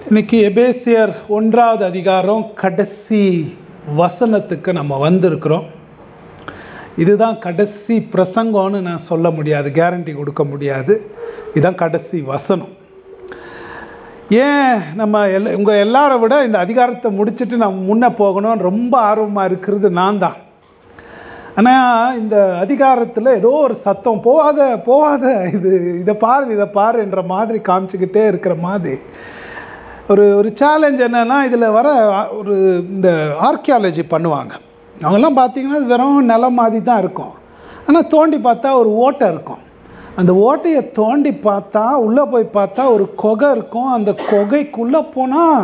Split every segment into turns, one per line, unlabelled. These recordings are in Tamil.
இன்னைக்கு எபேசியர் ஒன்றாவது அதிகாரம் கடைசி வசனத்துக்கு நம்ம வந்திருக்கிறோம் இதுதான் கடைசி பிரசங்கம்னு நான் சொல்ல முடியாது கேரண்டி கொடுக்க முடியாது இதுதான் கடைசி வசனம் ஏன் நம்ம எல்ல உங்கள் எல்லாரை விட இந்த அதிகாரத்தை முடிச்சுட்டு நம்ம முன்னே போகணும்னு ரொம்ப ஆர்வமாக இருக்கிறது நான் தான் ஆனால் இந்த அதிகாரத்தில் ஏதோ ஒரு சத்தம் போகாத போகாத இது இதை பாரு இதை பாருன்ற மாதிரி காமிச்சிக்கிட்டே இருக்கிற மாதிரி ஒரு ஒரு சேலஞ்ச் என்னன்னா இதில் வர ஒரு இந்த ஆர்கியாலஜி பண்ணுவாங்க அவங்கெல்லாம் பார்த்தீங்கன்னா வெறும் நிலம் மாதிரி தான் இருக்கும் ஆனால் தோண்டி பார்த்தா ஒரு ஓட்டை இருக்கும் அந்த ஓட்டையை தோண்டி பார்த்தா உள்ளே போய் பார்த்தா ஒரு கொகை இருக்கும் அந்த கொகைக்குள்ளே போனால்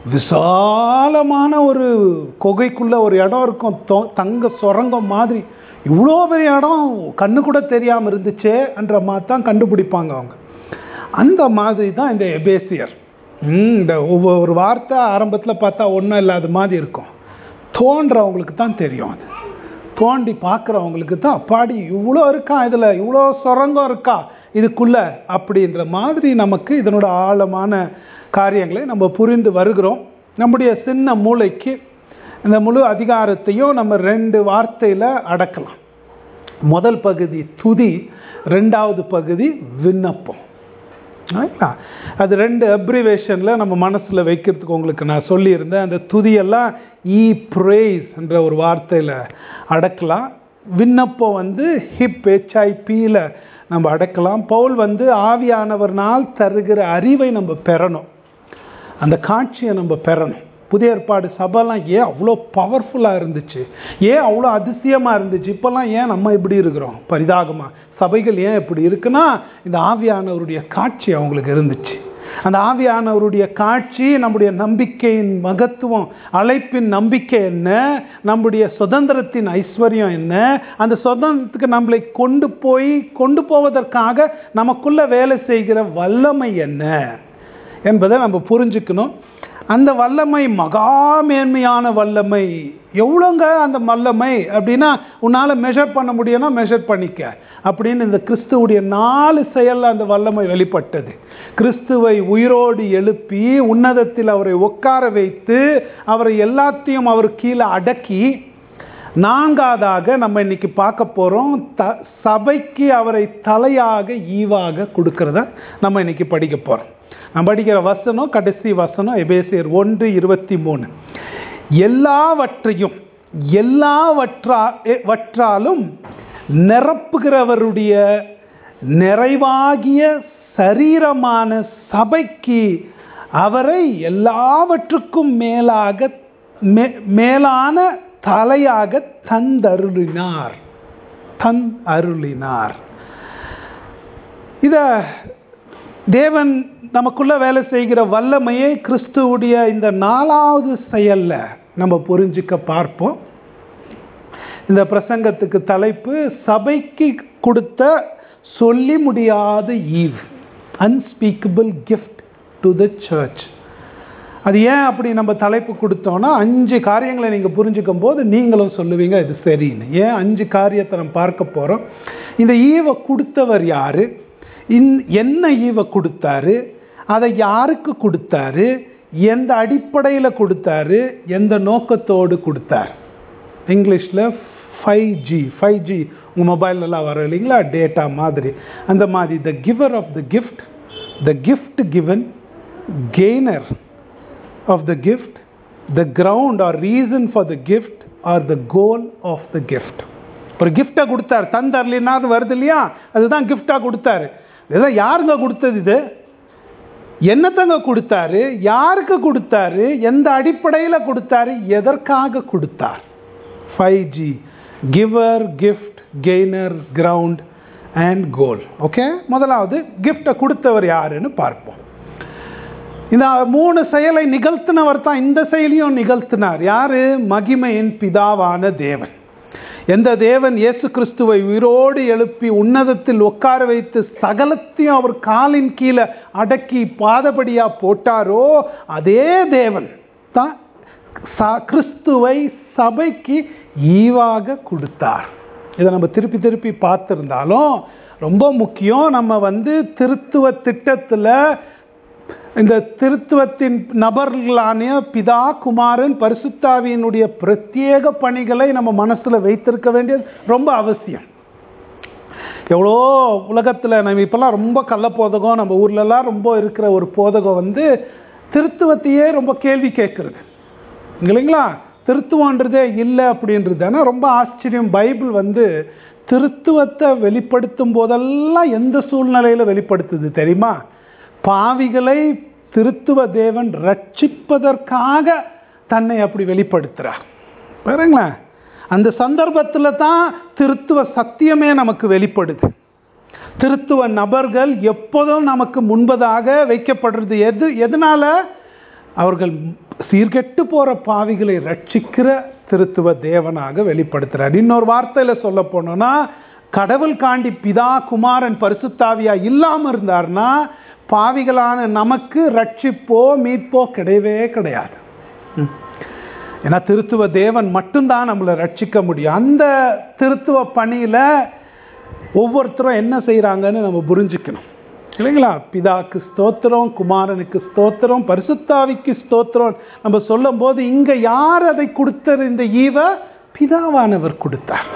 விசாலமான ஒரு கொகைக்குள்ளே ஒரு இடம் இருக்கும் தொ தங்க சுரங்கம் மாதிரி இவ்வளோ பெரிய இடம் கண்ணு கூட தெரியாமல் இருந்துச்சேன்ற மாதிரி தான் கண்டுபிடிப்பாங்க அவங்க அந்த மாதிரி தான் இந்த எபேசியர் இந்த ஒவ்வொரு வார்த்தை ஆரம்பத்தில் பார்த்தா ஒன்றும் இல்லாத மாதிரி இருக்கும் தோன்றவங்களுக்கு தான் தெரியும் அது தோண்டி பார்க்குறவங்களுக்கு தான் அப்பாடி இவ்வளோ இருக்கா இதில் இவ்வளோ சுரங்கம் இருக்கா இதுக்குள்ள அப்படின்ற மாதிரி நமக்கு இதனோட ஆழமான காரியங்களை நம்ம புரிந்து வருகிறோம் நம்முடைய சின்ன மூளைக்கு இந்த முழு அதிகாரத்தையும் நம்ம ரெண்டு வார்த்தையில் அடக்கலாம் முதல் பகுதி துதி ரெண்டாவது பகுதி விண்ணப்பம் அது ரெண்டு அப்ரிவேஷனில் நம்ம மனசில் வைக்கிறதுக்கு உங்களுக்கு நான் சொல்லியிருந்தேன் அந்த துதியெல்லாம் இ ப்ரேஸ் என்ற ஒரு வார்த்தையில் அடக்கலாம் விண்ணப்பம் வந்து ஹிப் ஹெச்ஐபியில் நம்ம அடக்கலாம் பவுல் வந்து ஆவியானவர்னால் தருகிற அறிவை நம்ம பெறணும் அந்த காட்சியை நம்ம பெறணும் புதிய ஏற்பாடு சபைலாம் ஏன் அவ்வளோ பவர்ஃபுல்லாக இருந்துச்சு ஏன் அவ்வளோ அதிசயமாக இருந்துச்சு இப்போல்லாம் ஏன் நம்ம இப்படி இருக்கிறோம் பரிதாகமாக சபைகள் ஏன் இப்படி இருக்குன்னா இந்த ஆவியானவருடைய காட்சி அவங்களுக்கு இருந்துச்சு அந்த ஆவியானவருடைய காட்சி நம்முடைய நம்பிக்கையின் மகத்துவம் அழைப்பின் நம்பிக்கை என்ன நம்முடைய சுதந்திரத்தின் ஐஸ்வர்யம் என்ன அந்த சுதந்திரத்துக்கு நம்மளை கொண்டு போய் கொண்டு போவதற்காக நமக்குள்ள வேலை செய்கிற வல்லமை என்ன என்பதை நம்ம புரிஞ்சுக்கணும் அந்த வல்லமை மகா மேன்மையான வல்லமை எவ்வளோங்க அந்த வல்லமை அப்படின்னா உன்னால் மெஷர் பண்ண முடியும்னா மெஷர் பண்ணிக்க அப்படின்னு இந்த கிறிஸ்துவுடைய நாலு செயலில் அந்த வல்லமை வெளிப்பட்டது கிறிஸ்துவை உயிரோடு எழுப்பி உன்னதத்தில் அவரை உட்கார வைத்து அவரை எல்லாத்தையும் அவர் கீழே அடக்கி நான்காவதாக நம்ம இன்னைக்கு பார்க்க போகிறோம் த சபைக்கு அவரை தலையாக ஈவாக கொடுக்கறத நம்ம இன்னைக்கு படிக்க போகிறோம் நம்ம படிக்கிற வசனம் கடைசி வசனம் எபேசியர் ஒன்று இருபத்தி மூணு எல்லாவற்றையும் எல்லாவற்றா வற்றாலும் நிரப்புகிறவருடைய நிறைவாகிய சரீரமான சபைக்கு அவரை எல்லாவற்றுக்கும் மேலாக மேலான தலையாக தந்தருளினார் தன் அருளினார் இத தேவன் நமக்குள்ள வேலை செய்கிற வல்லமையை கிறிஸ்துவுடைய இந்த நாலாவது செயல்ல நம்ம புரிஞ்சுக்க பார்ப்போம் இந்த பிரசங்கத்துக்கு தலைப்பு சபைக்கு கொடுத்த சொல்லி முடியாத ஈவ் unspeakable gift to the church அது ஏன் அப்படி நம்ம தலைப்பு கொடுத்தோன்னா அஞ்சு காரியங்களை நீங்கள் புரிஞ்சுக்கும் போது நீங்களும் சொல்லுவீங்க இது சரின்னு ஏன் அஞ்சு காரியத்தை நம்ம பார்க்க போகிறோம் இந்த ஈவை கொடுத்தவர் யார் இன் என்ன ஈவை கொடுத்தாரு அதை யாருக்கு கொடுத்தாரு எந்த அடிப்படையில் கொடுத்தாரு எந்த நோக்கத்தோடு கொடுத்தார் இங்கிலீஷில் ஃபைவ் ஜி ஃபைவ் ஜி உங்கள் மொபைல்லலாம் வரும் இல்லைங்களா டேட்டா மாதிரி அந்த மாதிரி the giver of the gift the gift given gainer of the gift the ground or reason for the gift or the goal of the gift ஒரு கிஃப்டை கொடுத்தார் தந்தர்லின்னா அது வருது இல்லையா அதுதான் கிஃப்டாக கொடுத்தாரு இதெல்லாம் யாருங்க கொடுத்தது இது என்னத்தங்க கொடுத்தாரு யாருக்கு கொடுத்தாரு எந்த அடிப்படையில் கொடுத்தாரு எதற்காக கொடுத்தார் five G giver gift gainer ground and goal okay முதலாவது கிஃப்டை கொடுத்தவர் யாருன்னு பார்ப்போம் இந்த மூணு செயலை நிகழ்த்தினவர் தான் இந்த செயலையும் நிகழ்த்தினார் யாரு மகிமையின் பிதாவான தேவன் எந்த தேவன் இயேசு கிறிஸ்துவை உயிரோடு எழுப்பி உன்னதத்தில் உட்கார வைத்து சகலத்தையும் அவர் காலின் கீழே அடக்கி பாதபடியாக போட்டாரோ அதே தேவன் தான் ச கிறிஸ்துவை சபைக்கு ஈவாக கொடுத்தார் இதை நம்ம திருப்பி திருப்பி பார்த்துருந்தாலும் ரொம்ப முக்கியம் நம்ம வந்து திருத்துவ திட்டத்தில் இந்த திருத்துவத்தின் நபர்களான பிதா குமாரன் பரிசுத்தாவியினுடைய பிரத்யேக பணிகளை நம்ம மனசில் வைத்திருக்க வேண்டியது ரொம்ப அவசியம் எவ்வளோ உலகத்தில் நம்ம இப்போல்லாம் ரொம்ப கள்ள போதகம் நம்ம ஊர்லலாம் ரொம்ப இருக்கிற ஒரு போதகம் வந்து திருத்துவத்தையே ரொம்ப கேள்வி கேட்குறது இல்லைங்களா திருத்துவன்றதே இல்லை அப்படின்றது ஆனால் ரொம்ப ஆச்சரியம் பைபிள் வந்து திருத்துவத்தை வெளிப்படுத்தும் போதெல்லாம் எந்த சூழ்நிலையில் வெளிப்படுத்துது தெரியுமா பாவிகளை திருத்துவ தேவன் ரட்சிப்பதற்காக தன்னை அப்படி வெளிப்படுத்துகிறார் பாருங்களேன் அந்த சந்தர்ப்பத்தில் தான் திருத்துவ சத்தியமே நமக்கு வெளிப்படுது திருத்துவ நபர்கள் எப்போதும் நமக்கு முன்பதாக வைக்கப்படுறது எது எதனால அவர்கள் சீர்கெட்டு போகிற பாவிகளை ரட்சிக்கிற திருத்துவ தேவனாக வெளிப்படுத்துகிறார் இன்னொரு வார்த்தையில் சொல்ல போனோன்னா கடவுள் காண்டி பிதா குமாரன் பரிசுத்தாவியா இல்லாமல் இருந்தார்னா பாவிகளான நமக்கு ரட்சிப்போ மீட்போ கிடையவே கிடையாது ம். ஏன்னா திருத்துவ தேவன் மட்டும்தான் நம்மளை ரட்சிக்க முடியும் அந்த திருத்துவ பணியில் ஒவ்வொருத்தரும் என்ன செய்கிறாங்கன்னு நம்ம புரிஞ்சுக்கணும் இல்லைங்களா பிதாக்கு ஸ்தோத்திரம் குமாரனுக்கு ஸ்தோத்திரம் பரிசுத்தாவிக்கு ஸ்தோத்திரம் நம்ம சொல்லும்போது இங்கே யார் அதை கொடுத்தது இந்த ஈவ பிதாவானவர் கொடுத்தார்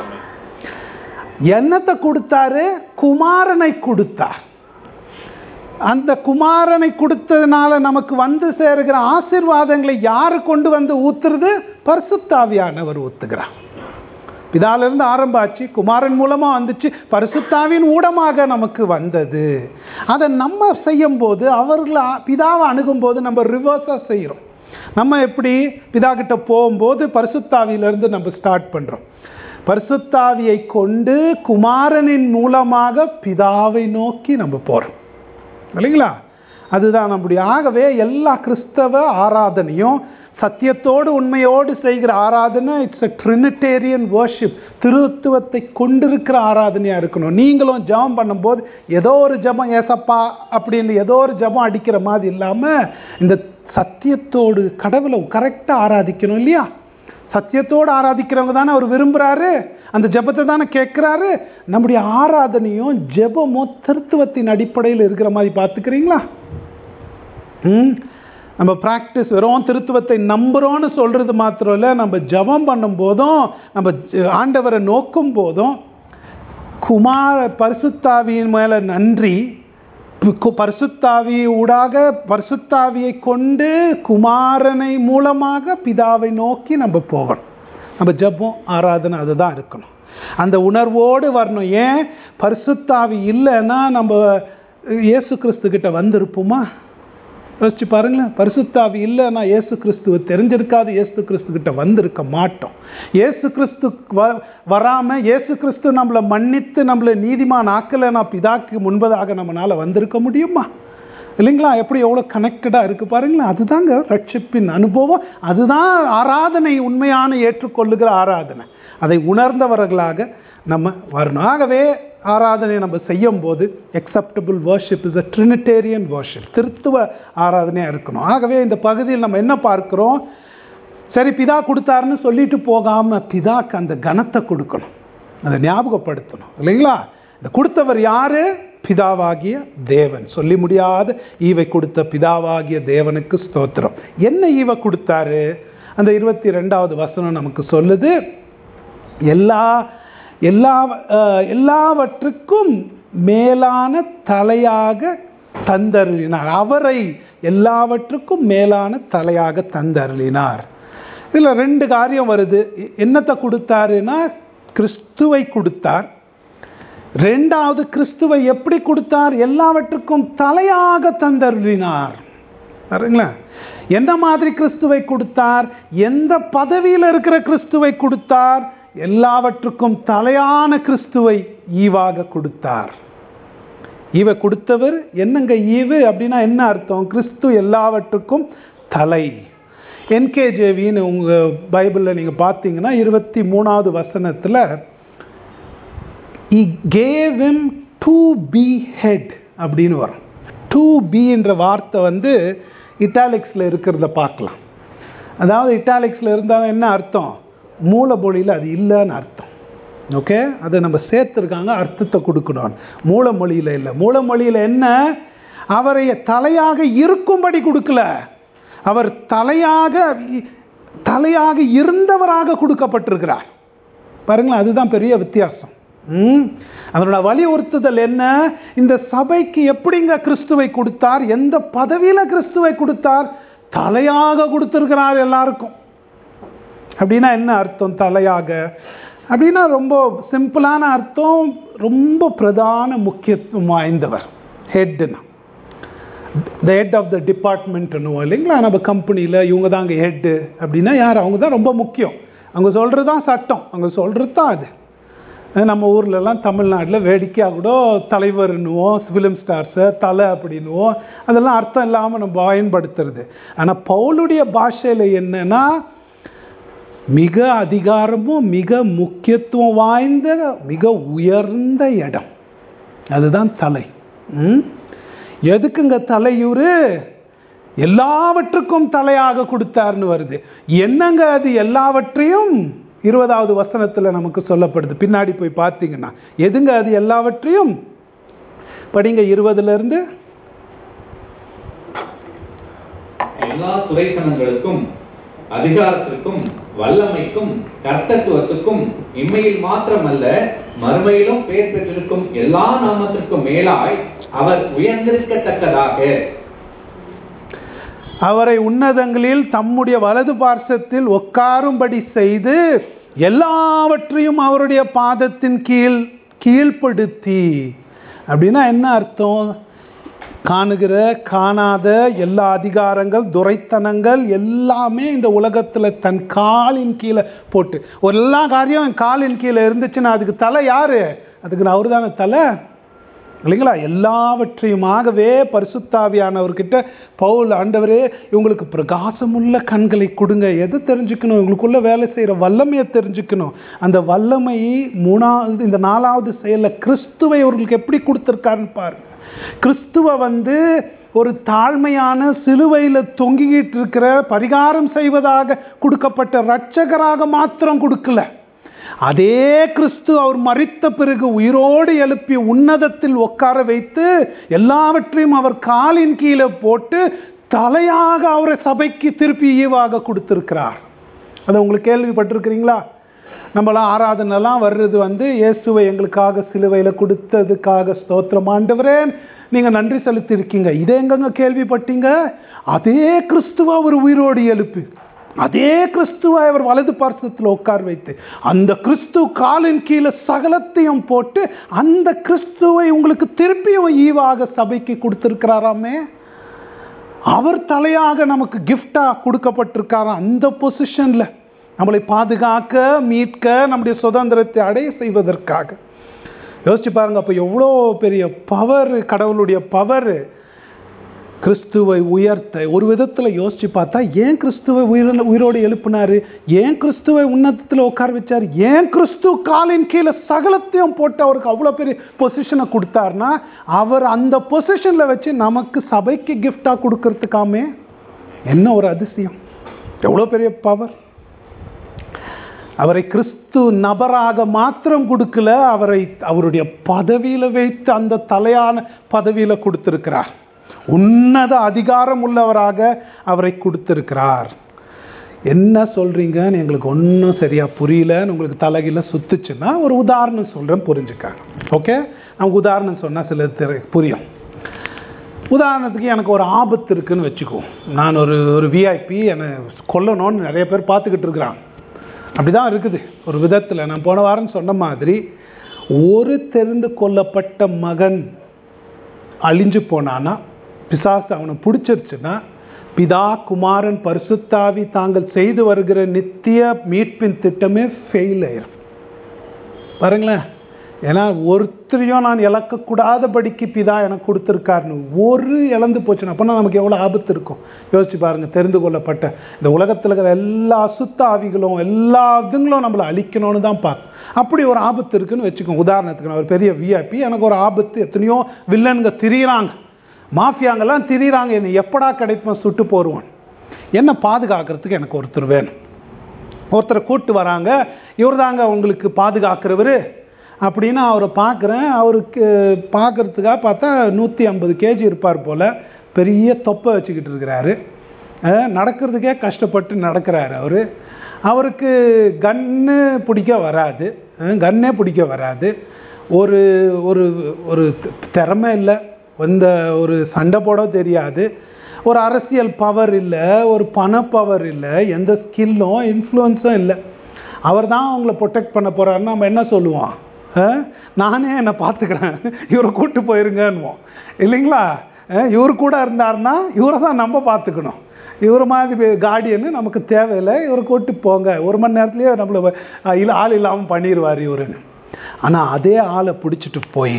என்னத்தை கொடுத்தாரு குமாரனை கொடுத்தார் அந்த குமாரனை கொடுத்ததுனால நமக்கு வந்து சேருகிற ஆசீர்வாதங்களை யார் கொண்டு வந்து ஊத்துறது பரிசுத்தாவியானவர் ஊத்துகிறார் பிதாலிருந்து ஆரம்பாச்சு குமாரன் மூலமாக வந்துச்சு பரிசுத்தாவின் ஊடமாக நமக்கு வந்தது அதை நம்ம செய்யும்போது அவர்களை பிதாவை அணுகும்போது நம்ம ரிவர்ஸாக செய்கிறோம் நம்ம எப்படி பிதா கிட்ட போகும்போது பரிசுத்தாவியிலேருந்து நம்ம ஸ்டார்ட் பண்ணுறோம் பரிசுத்தாவியை கொண்டு குமாரனின் மூலமாக பிதாவை நோக்கி நம்ம போகிறோம் இல்லைங்களா அதுதான் நம்முடைய ஆகவே எல்லா கிறிஸ்தவ ஆராதனையும் சத்தியத்தோடு உண்மையோடு செய்கிற ஆராதனை இட்ஸ் அ ட்ரினிட்டேரியன் வர்ஷிப் திருத்துவத்தை கொண்டிருக்கிற ஆராதனையாக இருக்கணும் நீங்களும் ஜெபம் பண்ணும்போது ஏதோ ஒரு ஜெபம் ஏசப்பா அப்படின்னு ஏதோ ஒரு ஜெபம் அடிக்கிற மாதிரி இல்லாமல் இந்த சத்தியத்தோடு கடவுளை கரெக்டாக ஆராதிக்கணும் இல்லையா சத்தியத்தோடு ஆராதிக்கிறவங்க தானே அவர் விரும்புகிறாரு அந்த ஜெபத்தை தானே கேட்குறாரு நம்முடைய ஆராதனையும் ஜெபமும் திருத்துவத்தின் அடிப்படையில் இருக்கிற மாதிரி பார்த்துக்கிறீங்களா ம் நம்ம ப்ராக்டிஸ் வெறும் திருத்துவத்தை நம்புகிறோன்னு சொல்கிறது மாத்திரம் இல்லை நம்ம ஜெபம் பண்ணும்போதும் நம்ம ஜ- ஆண்டவரை நோக்கும் போதும் குமார பரிசுத்தாவியின் மேலே நன்றி கு- பரிசுத்தாவி ஊடாக பரிசுத்தாவியை கொண்டு குமாரனை மூலமாக பிதாவை நோக்கி நம்ம போகணும் நம்ம ஜெபம் ஆராதனை அதுதான் இருக்கணும் அந்த உணர்வோடு வரணும் ஏன் பரிசுத்தாவி இல்லைன்னா நம்ம இயேசு கிறிஸ்து கிட்ட வந்திருப்போமா யோசிச்சு பாருங்களேன் பரிசுத்தாவி இல்லைன்னா இயேசு கிறிஸ்துவை தெரிஞ்சிருக்காது இயேசு கிறிஸ்து கிட்ட வந்திருக்க மாட்டோம் இயேசு கிறிஸ்து வ வராமல் இயேசு கிறிஸ்து நம்மளை மன்னித்து நம்மளை நீதிமான் ஆக்கலைன்னா பிதாக்கு முன்பதாக நம்மளால் வந்திருக்க முடியுமா இல்லைங்களா எப்படி எவ்வளோ கனெக்டடாக இருக்குது பாருங்களேன் அதுதாங்க ரட்சிப்பின் அனுபவம் அதுதான் ஆராதனை உண்மையான ஏற்றுக்கொள்ளுகிற ஆராதனை அதை உணர்ந்தவர்களாக நம்ம வரணும் ஆகவே ஆராதனை நம்ம செய்யும் போது acceptable worship is a trinitarian worship திருத்துவ ஆராதனையாக இருக்கணும் ஆகவே இந்த பகுதியில் நம்ம என்ன பார்க்கிறோம் சரி பிதா கொடுத்தாருன்னு சொல்லிட்டு போகாமல் பிதாக்கு அந்த கனத்தை கொடுக்கணும் அதை ஞாபகப்படுத்தணும் இல்லைங்களா இந்த கொடுத்தவர் யாரு பிதாவாகிய தேவன் சொல்லி முடியாத ஈவை கொடுத்த பிதாவாகிய தேவனுக்கு ஸ்தோத்திரம் என்ன ஈவை கொடுத்தாரு அந்த இருபத்தி ரெண்டாவது வசனம் நமக்கு சொல்லுது எல்லா எல்லா அஹ், எல்லாவற்றுக்கும் மேலான தலையாக தந்தருளினார் அவரை எல்லாவற்றுக்கும் மேலான தலையாக தந்தருளினார் இதில் ரெண்டு காரியம் வருது எ- என்னத்தை கொடுத்தாருன்னா கிறிஸ்துவை கொடுத்தார் ரெண்டாவது கிறிஸ்துவை எப்படி கொடுத்தார் எல்லாவற்றுக்கும் தலையாக தந்தருளினார் பாருங்களா எந்த மாதிரி கிறிஸ்துவை கொடுத்தார் எந்த பதவியில் இருக்கிற கிறிஸ்துவை கொடுத்தார் எல்லாவற்றுக்கும் தலையான கிறிஸ்துவை ஈவாக கொடுத்தார் ஈவ கொடுத்தவர் என்னங்க ஈவு அப்படின்னா என்ன அர்த்தம் கிறிஸ்து எல்லாவற்றுக்கும் தலை என்கேஜேவின்னு உங்கள் பைபிளில் நீங்கள் பார்த்தீங்கன்னா இருபத்தி மூணாவது வசனத்தில் he gave him to be head அப்படின்னு வரும் டு என்ற வார்த்தை வந்து இட்டாலிக்ஸில் இருக்கிறத பார்க்கலாம் அதாவது இட்டாலிக்ஸில் இருந்தால் என்ன அர்த்தம் மூலமொழியில் அது இல்லைன்னு அர்த்தம் ஓகே அதை நம்ம சேர்த்துருக்காங்க அர்த்தத்தை கொடுக்கணும் மூலமொழியில் இல்லை மூலமொழியில் என்ன அவரை தலையாக இருக்கும்படி கொடுக்கல அவர் தலையாக தலையாக இருந்தவராக கொடுக்கப்பட்டிருக்கிறார் பாருங்களேன் அதுதான் பெரிய வித்தியாசம் ம் அதனோட வலியுறுத்துதல் என்ன இந்த சபைக்கு எப்படிங்க கிறிஸ்துவை கொடுத்தார் எந்த பதவியில் கிறிஸ்துவை கொடுத்தார் தலையாக கொடுத்துருக்கிறார் எல்லாருக்கும் அப்படின்னா என்ன அர்த்தம் தலையாக அப்படின்னா ரொம்ப சிம்பிளான அர்த்தம் ரொம்ப பிரதான முக்கியத்துவம் வாய்ந்தவர் ஹெட்னா த ஹெட் ஆஃப் த டிபார்ட்மெண்ட்னுவோம் இல்லைங்களா நம்ம கம்பெனியில் இவங்க தான் அங்கே ஹெட்டு அப்படின்னா யார் அவங்க தான் ரொம்ப முக்கியம் அவங்க சொல்கிறது தான் சட்டம் அவங்க சொல்கிறது தான் அது நம்ம ஊர்லலாம் தமிழ்நாட்டில் வேடிக்கையாக கூட தலைவர்னுவோம் ஃபிலிம் ஸ்டார்ஸை தலை அப்படின்னுவோம் அதெல்லாம் அர்த்தம் இல்லாமல் நம்ம பயன்படுத்துறது ஆனால் பவுலுடைய பாஷையில் என்னன்னா மிக அதிகாரமும் மிக முக்கியத்துவம் வாய்ந்த மிக உயர்ந்த இடம் அதுதான் தலை ம் எதுக்குங்க தலையூர் எல்லாவற்றுக்கும் தலையாக கொடுத்தார்னு வருது என்னங்க அது எல்லாவற்றையும் இருபதாவது வசனத்தில் நமக்கு சொல்லப்படுது பின்னாடி போய் பார்த்தீங்கன்னா எதுங்க அது எல்லாவற்றையும் படிங்க இருபதுலேருந்து
எல்லா துறைத்தனங்களுக்கும் அதிகாரத்திற்கும் வல்லமைக்கும் கர்த்தத்துவத்துக்கும் இம்மையில் மாத்திரமல்ல மறுமையிலும் பேர் பெற்றிருக்கும் எல்லா நாமத்திற்கும் மேலாய் அவர் உயர்ந்திருக்கத்தக்கதாக
அவரை உன்னதங்களில் தம்முடைய வலது பார்சத்தில் உட்காரும்படி செய்து எல்லாவற்றையும் அவருடைய பாதத்தின் கீழ் கீழ்ப்படுத்தி அப்படின்னா என்ன அர்த்தம் காணுகிற காணாத எல்லா அதிகாரங்கள் துரைத்தனங்கள் எல்லாமே இந்த உலகத்தில் தன் காலின் கீழே போட்டு ஒரு எல்லா காரியம் என் காலின் கீழே இருந்துச்சுன்னா அதுக்கு தலை யாரு அதுக்கு அவர் தானே தலை இல்லைங்களா எல்லாவற்றையுமாகவே பரிசுத்தாவியானவர்கிட்ட பவுல் ஆண்டவரே இவங்களுக்கு பிரகாசமுள்ள கண்களை கொடுங்க எதை தெரிஞ்சுக்கணும் இவங்களுக்குள்ள வேலை செய்கிற வல்லமையை தெரிஞ்சுக்கணும் அந்த வல்லமை மூணாவது இந்த நாலாவது செயலில் கிறிஸ்துவை இவர்களுக்கு எப்படி கொடுத்துருக்காருன்னு பாருங்க கிறிஸ்துவ வந்து ஒரு தாழ்மையான சிலுவையில் தொங்கிக்கிட்டு இருக்கிற பரிகாரம் செய்வதாக கொடுக்கப்பட்ட இரட்சகராக மாத்திரம் கொடுக்கல அதே கிறிஸ்து அவர் மறித்த பிறகு உயிரோடு எழுப்பி உன்னதத்தில் உட்கார வைத்து எல்லாவற்றையும் அவர் காலின் கீழே போட்டு தலையாக அவரை சபைக்கு திருப்பி ஈவாக கொடுத்திருக்கிறார் அதை உங்களுக்கு கேள்விப்பட்டிருக்கிறீங்களா நம்மளாம் ஆராதனைலாம் வர்றது வந்து இயேசுவை எங்களுக்காக சிலுவையில் கொடுத்ததுக்காக ஸ்தோத்திரம் ஆண்டவரே நீங்கள் நன்றி செலுத்தியிருக்கீங்க இதை எங்கெங்க கேள்விப்பட்டீங்க அதே கிறிஸ்துவ அவர் உயிரோடு எழுப்பி அதே கிறிஸ்துவை அவர் வலது பார்சத்தில் உட்கார் வைத்து அந்த கிறிஸ்து காலின் கீழே சகலத்தையும் போட்டு அந்த கிறிஸ்துவை உங்களுக்கு திருப்பியும் ஈவாக சபைக்கு கொடுத்துருக்கிறாராமே அவர் தலையாக நமக்கு கிஃப்டாக கொடுக்கப்பட்டிருக்காராம் அந்த பொசிஷனில் நம்மளை பாதுகாக்க மீட்க நம்முடைய சுதந்திரத்தை அடைய செய்வதற்காக யோசிச்சு பாருங்க அப்போ எவ்வளோ பெரிய பவர் கடவுளுடைய பவர் கிறிஸ்துவை உயர்த்த ஒரு விதத்தில் யோசிச்சு பார்த்தா ஏன் கிறிஸ்துவை உயிர் உயிரோடு எழுப்பினாரு ஏன் கிறிஸ்துவை உன்னதத்தில் உட்கார வச்சார் ஏன் கிறிஸ்து காலின் கீழே சகலத்தையும் போட்டு அவருக்கு அவ்வளோ பெரிய பொசிஷனை கொடுத்தாருன்னா அவர் அந்த பொசிஷனில் வச்சு நமக்கு சபைக்கு கிஃப்டாக கொடுக்கறதுக்காமே என்ன ஒரு அதிசயம் எவ்வளோ பெரிய பவர் அவரை கிறிஸ்து நபராக மாத்திரம் கொடுக்கல அவரை அவருடைய பதவியில் வைத்து அந்த தலையான பதவியில் கொடுத்திருக்கிறார் உன்னத அதிகாரம் உள்ளவராக அவரை கொடுத்திருக்கிறார் என்ன சொல்கிறீங்கன்னு எங்களுக்கு ஒன்றும் சரியாக புரியலன்னு உங்களுக்கு தலைகீழ சுத்துச்சுன்னா ஒரு உதாரணம் சொல்கிறேன் புரிஞ்சுக்காங்க ஓகே நமக்கு உதாரணம் சொன்னால் சில தெரி புரியும் உதாரணத்துக்கு எனக்கு ஒரு ஆபத்து இருக்குன்னு வச்சுக்குவோம் நான் ஒரு ஒரு விஐபி என்னை கொல்லணும்னு நிறைய பேர் பார்த்துக்கிட்டு இருக்கிறாங்க அப்படி தான் இருக்குது ஒரு விதத்தில் நான் போன வாரம் சொன்ன மாதிரி ஒரு தெரிந்து கொள்ளப்பட்ட மகன் அழிஞ்சு போனானா பிசாசு அவனை பிடிச்சிருச்சுன்னா பிதா குமாரன் பரிசுத்தாவி தாங்கள் செய்து வருகிற நித்திய மீட்பின் திட்டமே ஃபெயில் ஆயிரும் பாருங்களேன் ஏன்னா ஒருத்தரையும் நான் இழக்கக்கூடாதபடிக்கு பிதா எனக்கு கொடுத்துருக்காருன்னு ஒரு இழந்து போச்சுன்னா அப்போனா நமக்கு எவ்வளோ ஆபத்து இருக்கும் யோசிச்சு பாருங்கள் தெரிந்து கொள்ளப்பட்ட இந்த உலகத்தில் இருக்கிற எல்லா அசுத்த ஆவிகளும் எல்லா இதுங்களும் நம்மளை அழிக்கணும்னு தான் பார்க்கும் அப்படி ஒரு ஆபத்து இருக்குன்னு வச்சுக்கோங்க உதாரணத்துக்கு நான் ஒரு பெரிய விஐபி எனக்கு ஒரு ஆபத்து எத்தனையோ வில்லனுங்க திரியிறாங்க மாஃபியாங்கெல்லாம் திரியிறாங்க என்னை எப்படா கிடைப்பேன் சுட்டு போடுவான் என்னை பாதுகாக்கிறதுக்கு எனக்கு ஒருத்தர் வேணும் ஒருத்தரை கூட்டு வராங்க இவர் தாங்க உங்களுக்கு பாதுகாக்கிறவர் அப்படின்னு அவரை பார்க்குறேன் அவருக்கு பார்க்குறதுக்காக பார்த்தா நூற்றி ஐம்பது கேஜி இருப்பார் போல் பெரிய தொப்பை வச்சுக்கிட்டு இருக்கிறாரு அஹ் நடக்கிறதுக்கே கஷ்டப்பட்டு நடக்கிறாரு அவர் அவருக்கு கன்னு பிடிக்க வராது கன்னே பிடிக்க வராது ஒரு ஒரு ஒரு திறமை இல்லை எந்த ஒரு சண்டை போட தெரியாது ஒரு அரசியல் பவர் இல்லை ஒரு பண பவர் இல்லை எந்த ஸ்கில்லும் இன்ஃப்ளூயன்ஸும் இல்லை அவர் தான் அவங்கள ப்ரொடெக்ட் பண்ண போகிறாருன்னு நம்ம என்ன சொல்லுவோம் ஆ? நானே என்னை பார்த்துக்கிறேன் இவரை கூட்டு போயிருங்கன்னுவோம் இல்லைங்களா ஆ, இவர் கூட இருந்தாருன்னா இவரை தான் நம்ம பார்த்துக்கணும் இவர் மாதிரி கார்டியனு நமக்கு தேவையில்லை இவரை கூட்டு போங்க ஒரு மணி நேரத்துலேயே நம்மளை ஆ, இல்லை ஆள் இல்லாமல் பண்ணிடுவார் இவருன்னு ஆனால் அதே ஆளை பிடிச்சிட்டு போய்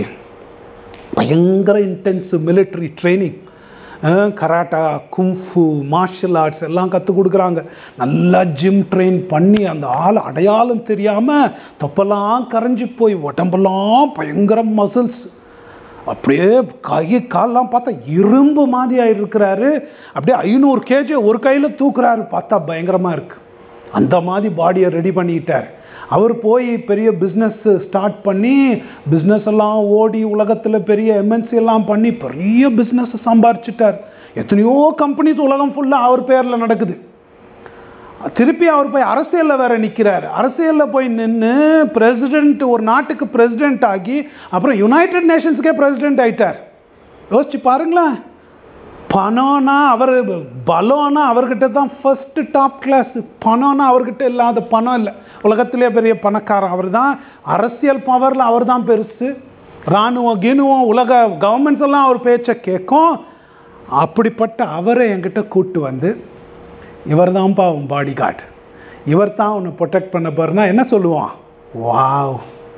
பயங்கர intense military training karate kung fu martial arts எல்லாம் கற்றுக் கொடுக்குறாங்க நல்லா ஜிம் ட்ரெயின் பண்ணி அந்த ஆள் அடையாளம் தெரியாமல் தொப்பெல்லாம் கரைஞ்சி போய் உடம்பெல்லாம் பயங்கர மசில்ஸ் அப்படியே கை கால்லாம் பார்த்தா இரும்பு மாதிரி இருக்கிறாரு அப்படியே ஐநூறு கேஜி ஒரு கையில் தூக்குறாரு பார்த்தா பயங்கரமாக இருக்கு அந்த மாதிரி பாடியை ரெடி பண்ணிக்கிட்டார் அவர் போய் பெரிய பிஸ்னஸ் ஸ்டார்ட் பண்ணி பிஸ்னஸ் எல்லாம் ஓடி உலகத்தில் பெரிய எம்என்சி எல்லாம் பண்ணி பெரிய பிஸ்னஸ் சம்பாரிச்சிட்டார் எத்தனையோ கம்பெனிஸ் உலகம் ஃபுல்லாக அவர் பேரில் நடக்குது திருப்பி அவர் போய் அரசியலில் வேற நிற்கிறார் அரசியலில் போய் நின்று பிரசிடென்ட் ஒரு நாட்டுக்கு பிரசிடென்ட் ஆகி அப்புறம் யுனைடெட் நேஷன்ஸ்க்கே பிரசிடென்ட் ஆயிட்டார் யோசிச்சு பாருங்களேன் பணம்னா அவர் பலம்னா அவர்கிட்ட தான் ஃபர்ஸ்ட் டாப் கிளாஸ் பணம்னா அவர்கிட்ட இல்லாத பணம் இல்லை உலகத்திலே பெரிய பணக்காரன் அவர் தான் அரசியல் பவரில் அவர் தான் பெருசு இராணுவம் கீணுவம் உலக கவர்மெண்ட்ஸ் எல்லாம் அவர் பேச்சை கேட்கும் அப்படிப்பட்ட அவரை என்கிட்ட கூட்டு வந்து இவர் தான்ப்பா அவன் பாடி கார்டு இவர் தான் உன்னை ப்ரொடெக்ட் பண்ண போறனா என்ன சொல்லுவான் வாவ்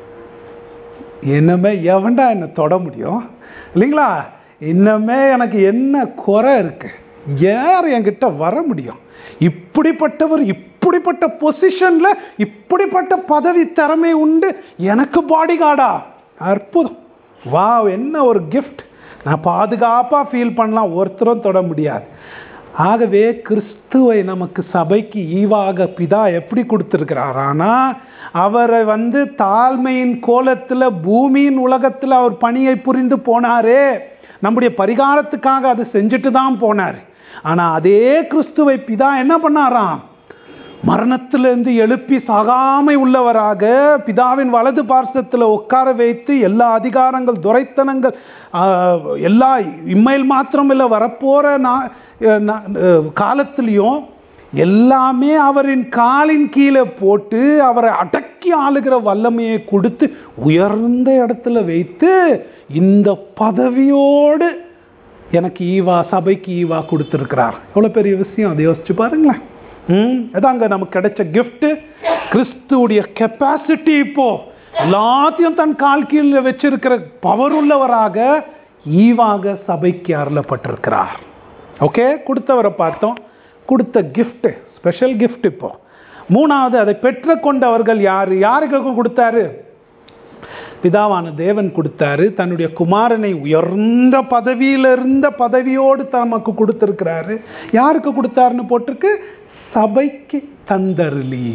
இன்னமே எவன்டா என்னை தொட முடியும் இல்லைங்களா இன்னமே எனக்கு என்ன குறை இருக்கு யார் என்கிட்ட வர முடியும் இப்படிப்பட்டவர் இப்படிப்பட்ட பொசிஷன்ல இப்படிப்பட்ட பதவி திறமை உண்டு எனக்கு பாடி கார்டா அற்புதம் வாவ் என்ன ஒரு கிஃப்ட் நான் பாதுகாப்பாக ஃபீல் பண்ணலாம் ஒருத்தரும் தொட முடியாது ஆகவே கிறிஸ்துவை நமக்கு சபைக்கு ஈவாக பிதா எப்படி கொடுத்துருக்கிறார் ஆனால் அவரை வந்து தாழ்மையின் கோலத்தில் பூமியின் உலகத்தில் அவர் பணியை புரிந்து போனாரே நம்முடைய பரிகாரத்துக்காக அதை செஞ்சுட்டு தான் போனார் ஆனால் அதே கிறிஸ்துவை பிதா என்ன பண்ணாராம் மரணத்திலிருந்து எழுப்பி சாகாமை உள்ளவராக பிதாவின் வலது பார்சத்தில் உட்கார வைத்து எல்லா அதிகாரங்கள் துரைத்தனங்கள் ஆஹ், எல்லா இம்மையில் மாத்திரம் இல்லை வரப்போகிற நான் காலத்திலையும் எல்லாமே அவரின் காலின் கீழே போட்டு அவரை அடக்கி ஆளுகிற வல்லமையை கொடுத்து உயர்ந்த இடத்துல வைத்து இந்த பதவியோடு எனக்கு ஈவா சபைக்கு ஈவா கொடுத்துருக்கிறார் எவ்வளோ பெரிய விஷயம் அதை யோசிச்சு பாருங்களேன் ம் அதாங்க நமக்கு கிடைச்ச gift கிறிஸ்துவுடைய கெப்பாசிட்டி இப்போ எல்லாத்தையும் தன் கால் கீழே வச்சிருக்கிற பவர் உள்ளவராக ஈவாக சபைக்கு அருளப்பட்டிருக்கிறார் ஓகே கொடுத்தவரை பார்த்தோம் கொடுத்த gift ஸ்பெஷல் gift இப்போ மூணாவது அதை பெற்றுக்கொண்டவர்கள் யார் யாருக்கு கொடுத்தாரு பிதாவான தேவன் கொடுத்தாரு தன்னுடைய குமாரனை உயர்ந்த பதவியில் இருந்த பதவியோடு தமக்கு கொடுத்திருக்கிறாரு யாருக்கு கொடுத்தாருன்னு போட்டிருக்கு சபைக்கு தந்தருளி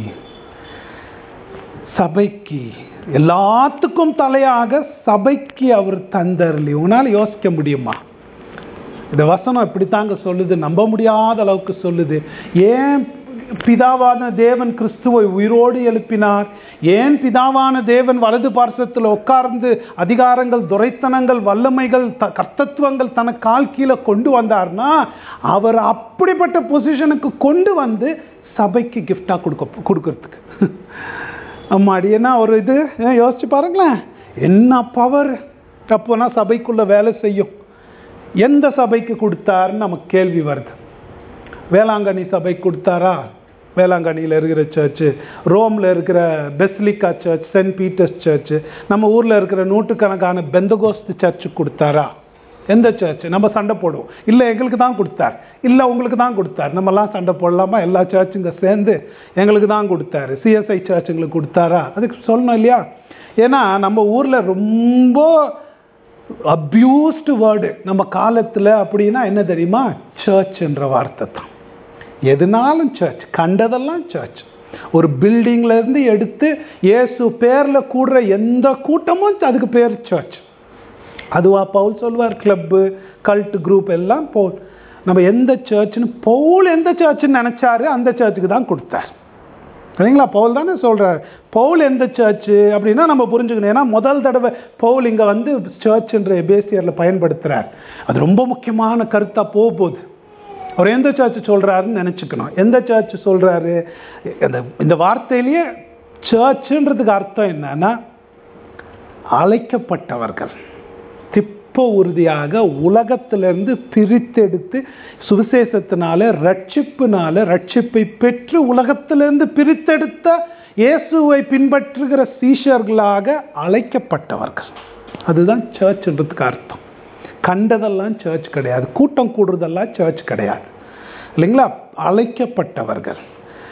சபைக்கு எல்லாத்துக்கும் தலையாக சபைக்கு அவர் தந்தருளி உங்களால் யோசிக்க முடியுமா இந்த வசனம் இப்படித்தாங்க சொல்லுது நம்ப முடியாத அளவுக்கு சொல்லுது ஏன் பிதாவான தேவன் கிறிஸ்துவை உயிரோடு எழுப்பினார் ஏன் பிதாவான தேவன் வலது பார்சத்தில் உட்கார்ந்து அதிகாரங்கள் துரைத்தனங்கள் வல்லமைகள் த கர்த்தத்துவங்கள் தன கால் கீழே கொண்டு வந்தார்னா அவர் அப்படிப்பட்ட பொசிஷனுக்கு கொண்டு வந்து சபைக்கு கிஃப்டாக கொடுக்க கொடுக்கறதுக்கு அம்மாடி என்ன ஒரு இது ஏன் யோசிச்சு பாருங்களேன் என்ன பவர் அப்போனா சபைக்குள்ள வேலை செய்யும் எந்த சபைக்கு கொடுத்தாருன்னு நமக்கு கேள்வி வருது வேளாங்கண்ணி சபைக்கு கொடுத்தாரா வேளாங்கண்ணியில் இருக்கிற சர்ச்சு ரோமில் இருக்கிற basilica church saint Peter's church நம்ம ஊரில் இருக்கிற நூற்றுக்கணக்கான பெந்தகோஸ்து சர்ச்சுக்கு கொடுத்தாரா எந்த சர்ச் நம்ம சண்டை போடுவோம் இல்லை எங்களுக்கு தான் கொடுத்தார் இல்லை உங்களுக்கு தான் கொடுத்தார் நம்மலாம் சண்டை போடலாமா எல்லா சர்ச்சுங்க சேர்ந்து எங்களுக்கு தான் கொடுத்தாரு சிஎஸ்ஐ சர்ச் எங்களுக்கு கொடுத்தாரா அதுக்கு சொல்லணும் இல்லையா ஏன்னா நம்ம ஊரில் ரொம்ப அப்யூஸ்டு வேர்டு நம்ம காலத்தில் அப்படின்னா என்ன தெரியுமா சர்ச் என்ற வார்த்தை தான் எதுனாலும் சர்ச் கண்டதெல்லாம் சர்ச் ஒரு buildingல இருந்து எடுத்து இயேசு பேரில் கூடுற எந்த கூட்டமும் அதுக்கு பேர் சர்ச் அதுவா பவுல் சொல்வார் கிளப்பு கல்ட் குரூப் எல்லாம் பவுல் நம்ம எந்த சர்ச்னு பவுல் எந்த சர்ச்னு நினச்சாரு அந்த சர்ச்சுக்கு தான் கொடுத்தார் சரிங்களா பவுல் தானே சொல்கிறார் பவுல் எந்த சர்ச்சு அப்படின்னா நம்ம புரிஞ்சுக்கணும் ஏன்னா முதல் தடவை பவுல் இங்கே வந்து சர்ச்ன்ற எபேசியரில் பயன்படுத்துகிறார் அது ரொம்ப முக்கியமான கருத்தாக போக போகுது அவர் எந்த சர்ச் சொல்கிறாருன்னு நினச்சிக்கணும் எந்த சர்ச் சொல்கிறாரு அந்த இந்த வார்த்தையிலேயே சர்ச்சுன்றதுக்கு அர்த்தம் என்னன்னா அழைக்கப்பட்டவர்கள் திப்ப உறுதியாக உலகத்திலிருந்து பிரித்தெடுத்து சுவிசேஷத்தினால ரட்சிப்பினால ரட்சிப்பை பெற்று உலகத்திலிருந்து பிரித்தெடுத்த இயேசுவை பின்பற்றுகிற சீஷர்களாக அழைக்கப்பட்டவர்கள் அதுதான் சர்ச்ன்றதுக்கு அர்த்தம் கண்டதெல்லாம் சர்ச் கிடையாது கூட்டம் கூடுறதெல்லாம் சர்ச் கிடையாது இல்லைங்களா அழைக்கப்பட்டவர்கள்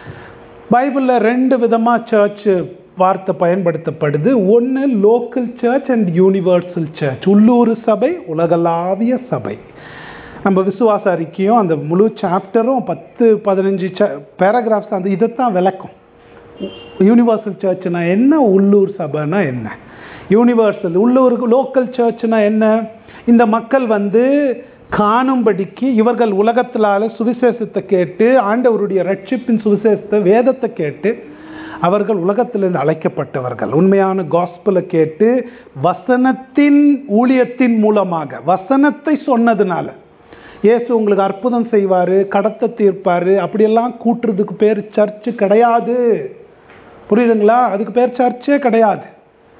பைபிளில் ரெண்டு விதமாக சர்ச் வார்த்தை பயன்படுத்தப்படுது ஒன்று local church and universal church உள்ளூர் சபை உலகளாவிய சபை நம்ம விசுவாச அறிக்கையும் அந்த முழு சாப்டரும் பத்து பதினஞ்சு ச பேராகிராஃப்ஸ் அந்த இதைத்தான் விளக்கும் யூனிவர்சல் சர்ச்னா என்ன உள்ளூர் சபைனா என்ன யூனிவர்சல் உள்ளூர் லோக்கல் சர்ச்னா என்ன இந்த மக்கள் வந்து காணும்படிக்கு இவர்கள் உலகத்திலால சுவிசேஷத்தை கேட்டு ஆண்டவருடைய ரட்சிப்பின் சுவிசேஷத்தை வேதத்தை கேட்டு அவர்கள் உலகத்திலிருந்து அழைக்கப்பட்டவர்கள் உண்மையான காஸ்பலை கேட்டு வசனத்தின் ஊழியத்தின் மூலமாக வசனத்தை சொன்னதுனால இயேசு உங்களுக்கு அற்புதம் செய்வார் கடத்தை தீர்ப்பார் அப்படியெல்லாம் கூட்டுறதுக்கு பேர் சர்ச்சு கிடையாது புரியுதுங்களா அதுக்கு பேர் சர்ச்சே கிடையாது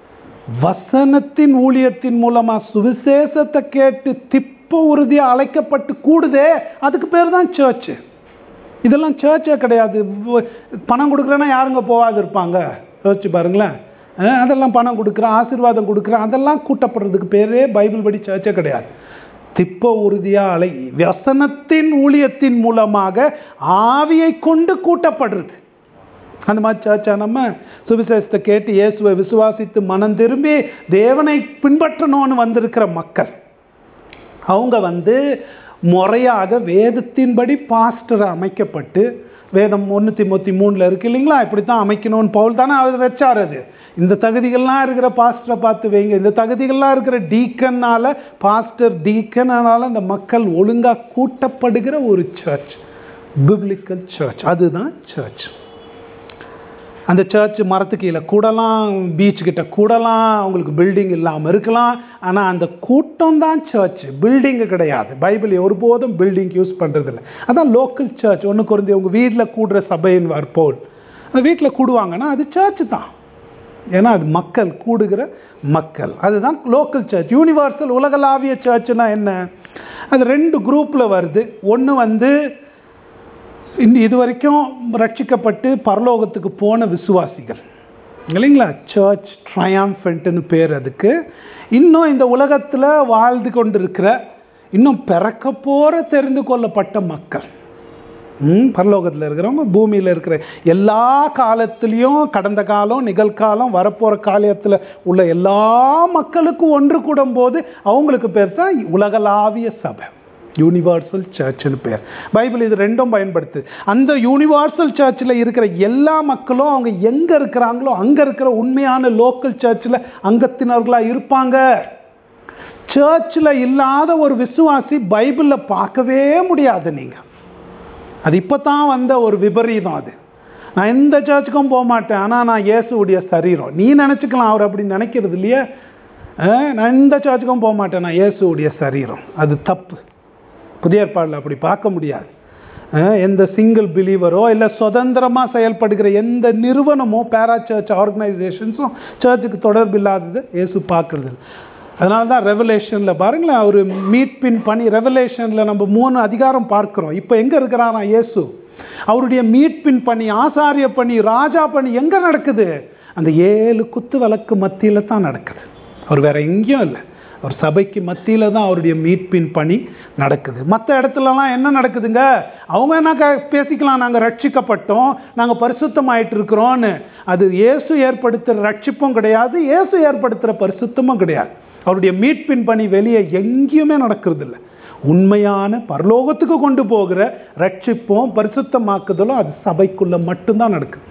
வசனத்தின் ஊழியத்தின் மூலமா சுவிசேஷத்தை கேட்டு திப்ப உறுதியா அழைக்கப்பட்டு கூடுதே அதுக்கு பேர் தான் சர்ச்சு இதெல்லாம் சர்ச்சே கிடையாது வ- பணம் கொடுக்குறேன்னா யாருங்க போகாது இருப்பாங்க யோசிச்சு பாருங்களேன் அஹ் அதெல்லாம் பணம் கொடுக்குறேன் ஆசீர்வாதம் கொடுக்குறேன் அதெல்லாம் கூட்டப்படுறதுக்கு பேரே பைபிள் படி சர்ச்சே கிடையாது திப்ப உறுதியா அலை வசனத்தின் ஊழியத்தின் மூலமாக ஆவியை கொண்டு கூட்டப்படுறது அந்த மாதிரி சர்ச்சா நம்ம சுவிசேஷத்தை கேட்டு இயேசுவை விசுவாசித்து மனம் திரும்பி தேவனை பின்பற்றணும்னு வந்திருக்கிற மக்கள் அவங்க வந்து முறையாக வேதத்தின்படி பாஸ்டர் அமைக்கப்பட்டு வேதம் ஒன்று திமுத்தி மூணில் இருக்கு இல்லைங்களா இப்படி தான் அமைக்கணும்னு பவுல் தானே அவர் வச்சார் அது இந்த தகுதிகள்லாம் இருக்கிற பாஸ்டரை பார்த்து வைங்க இந்த தகுதிகள்லாம் இருக்கிற டீக்கன்னால பாஸ்டர் டீக்கனால அந்த மக்கள் ஒழுங்காக கூட்டப்படுகிற ஒரு சர்ச் பிப்ளிக்கல் சர்ச் அதுதான் சர்ச் அந்த சர்ச் மரத்துக்கு கீழே கூடலாம் பீச் கிட்ட கூடலாம் அவங்களுக்கு பில்டிங் இல்லாமல் இருக்கலாம் ஆனால் அந்த கூட்டம் தான் சர்ச் பில்டிங்கு கிடையாது பைபிள் ஒருபோதும் பில்டிங் யூஸ் பண்ணுறதில்ல அதான் லோக்கல் சர்ச் ஒன்று குறைந்தி உங்கள் வீட்டில் கூடுற சபையின் போல் அந்த வீட்டில் கூடுவாங்கன்னா அது சர்ச் தான் ஏன்னா அது மக்கள் கூடுகிற மக்கள் அதுதான் லோக்கல் சர்ச் யூனிவர்சல் உலகளாவிய சர்ச்னா என்ன அது ரெண்டு குரூப்பில் வருது ஒன்று வந்து இந்த இது வரைக்கும் ரட்சிக்கப்பட்டு பரலோகத்துக்கு போன விசுவாசிகள் இல்லைங்களா சர்ச் ட்ரையாம்ஃபென்ட்னு பேர் அதுக்கு இன்னும் இந்த உலகத்தில் வாழ்ந்து கொண்டிருக்கிற இன்னும் பிறக்க போகிற தெரிந்து கொள்ளப்பட்ட மக்கள் ம் பரலோகத்தில் இருக்கிறவங்க பூமியில் இருக்கிற எல்லா காலத்துலேயும் கடந்த காலம் நிகழ்காலம் வரப்போகிற காலத்தில் உள்ள எல்லா மக்களுக்கும் ஒன்று கூடும்போது அவங்களுக்கு பேர் தான் உலகளாவிய சபை யூனிவர்சல் சர்ச்னு பேர் பைபிள் இது ரெண்டும் பயன்படுத்து அந்த யூனிவர்சல் சர்ச்சில் இருக்கிற எல்லா மக்களும் அவங்க எங்கே இருக்கிறாங்களோ அங்கே இருக்கிற உண்மையான லோக்கல் சர்ச்சில் அங்கத்தினர்களாக இருப்பாங்க சர்ச்சில் இல்லாத ஒரு விசுவாசி பைபிளில் பார்க்கவே முடியாது நீங்கள் அது இப்போ தான் வந்த ஒரு விபரீதம் அது நான் எந்த சர்ச்சுக்கும் போக மாட்டேன் ஆனால் நான் இயேசுவுடைய சரீரம் நீ நினச்சிக்கலாம் அவர் அப்படி நினைக்கிறது இல்லையே அஹ், நான் எந்த சர்ச்சுக்கும் போக மாட்டேன் நான் இயேசுவுடைய சரீரம் அது தப்பு புதிய ஏற்பாடில் அப்படி பார்க்க முடியாது அஹ், எந்த சிங்கிள் பிலீவரோ இல்லை சுதந்திரமாக செயல்படுகிற எந்த நிறுவனமோ பேரா சர்ச் ஆர்கனைசேஷன்ஸும் சர்ச்சுக்கு தொடர்பு இல்லாதது இயேசு பார்க்கறது இல்ல. அதனால தான் ரெவலேஷனில் பாருங்களேன் அவர் மீட்பின் பணி ரெவலேஷனில் நம்ம மூணு அதிகாரம் பார்க்குறோம் இப்போ எங்கே இருக்கிறாரா இயேசு அவருடைய மீட்பின் பணி ஆசாரிய பணி ராஜா பணி எங்கே நடக்குது அந்த ஏழு குத்து விளக்கு மத்தியில் தான் நடக்குது அவர் வேற எங்கேயும் இல்லை அவர் சபைக்கு மத்தியில் தான் அவருடைய மீட்பின் பணி நடக்குது மற்ற இடத்துலலாம் என்ன நடக்குதுங்க அவங்க என்ன க- பேசிக்கலாம் நாங்கள் ரட்சிக்கப்பட்டோம் நாங்கள் பரிசுத்தமாயிட்டு இருக்கிறோன்னு அது இயேசு ஏற்படுத்துகிற ரட்சிப்பும் கிடையாது இயேசு ஏற்படுத்துகிற பரிசுத்தமும் கிடையாது அவருடைய மீட்பின் பணி வெளியே எங்கேயுமே நடக்கிறது இல்லை உண்மையான பரலோகத்துக்கு கொண்டு போகிற ரட்சிப்பும் பரிசுத்தமாக்குதலும் அது சபைக்குள்ள மட்டும்தான் நடக்குது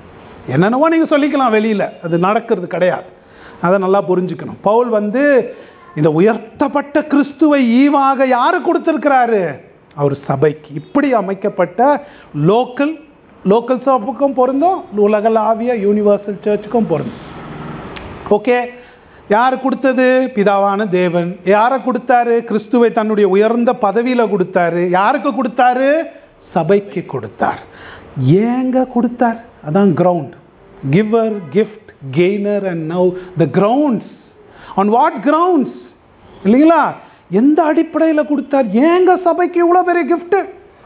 என்னென்னவோ நீங்கள் சொல்லிக்கலாம் வெளியில் அது நடக்கிறது கிடையாது அதை நல்லா புரிஞ்சுக்கணும் பவுல் வந்து இந்த உயர்த்தப்பட்ட கிறிஸ்துவை ஈவாக யாரு கொடுத்துருக்கிறாரு அவர் சபைக்கு இப்படி அமைக்கப்பட்ட லோக்கல் லோக்கல் சபுக்கும் பொருந்தும் உலகளாவிய யூனிவர்சல் சர்ச்சுக்கும் பொருந்தும் ஓகே யார் கொடுத்தது பிதாவான தேவன் யாரை கொடுத்தாரு கிறிஸ்துவை தன்னுடைய உயர்ந்த பதவியில் கொடுத்தாரு யாருக்கு கொடுத்தாரு சபைக்கு கொடுத்தார் ஏங்க கொடுத்தார் அதான் ground giver gift gainer and now the grounds on what grounds இல்லைங்களா எந்த அடிப்படையில் கொடுத்தார் ஏங்க சபைக்கு இவ்வளோ பெரிய கிஃப்ட்டு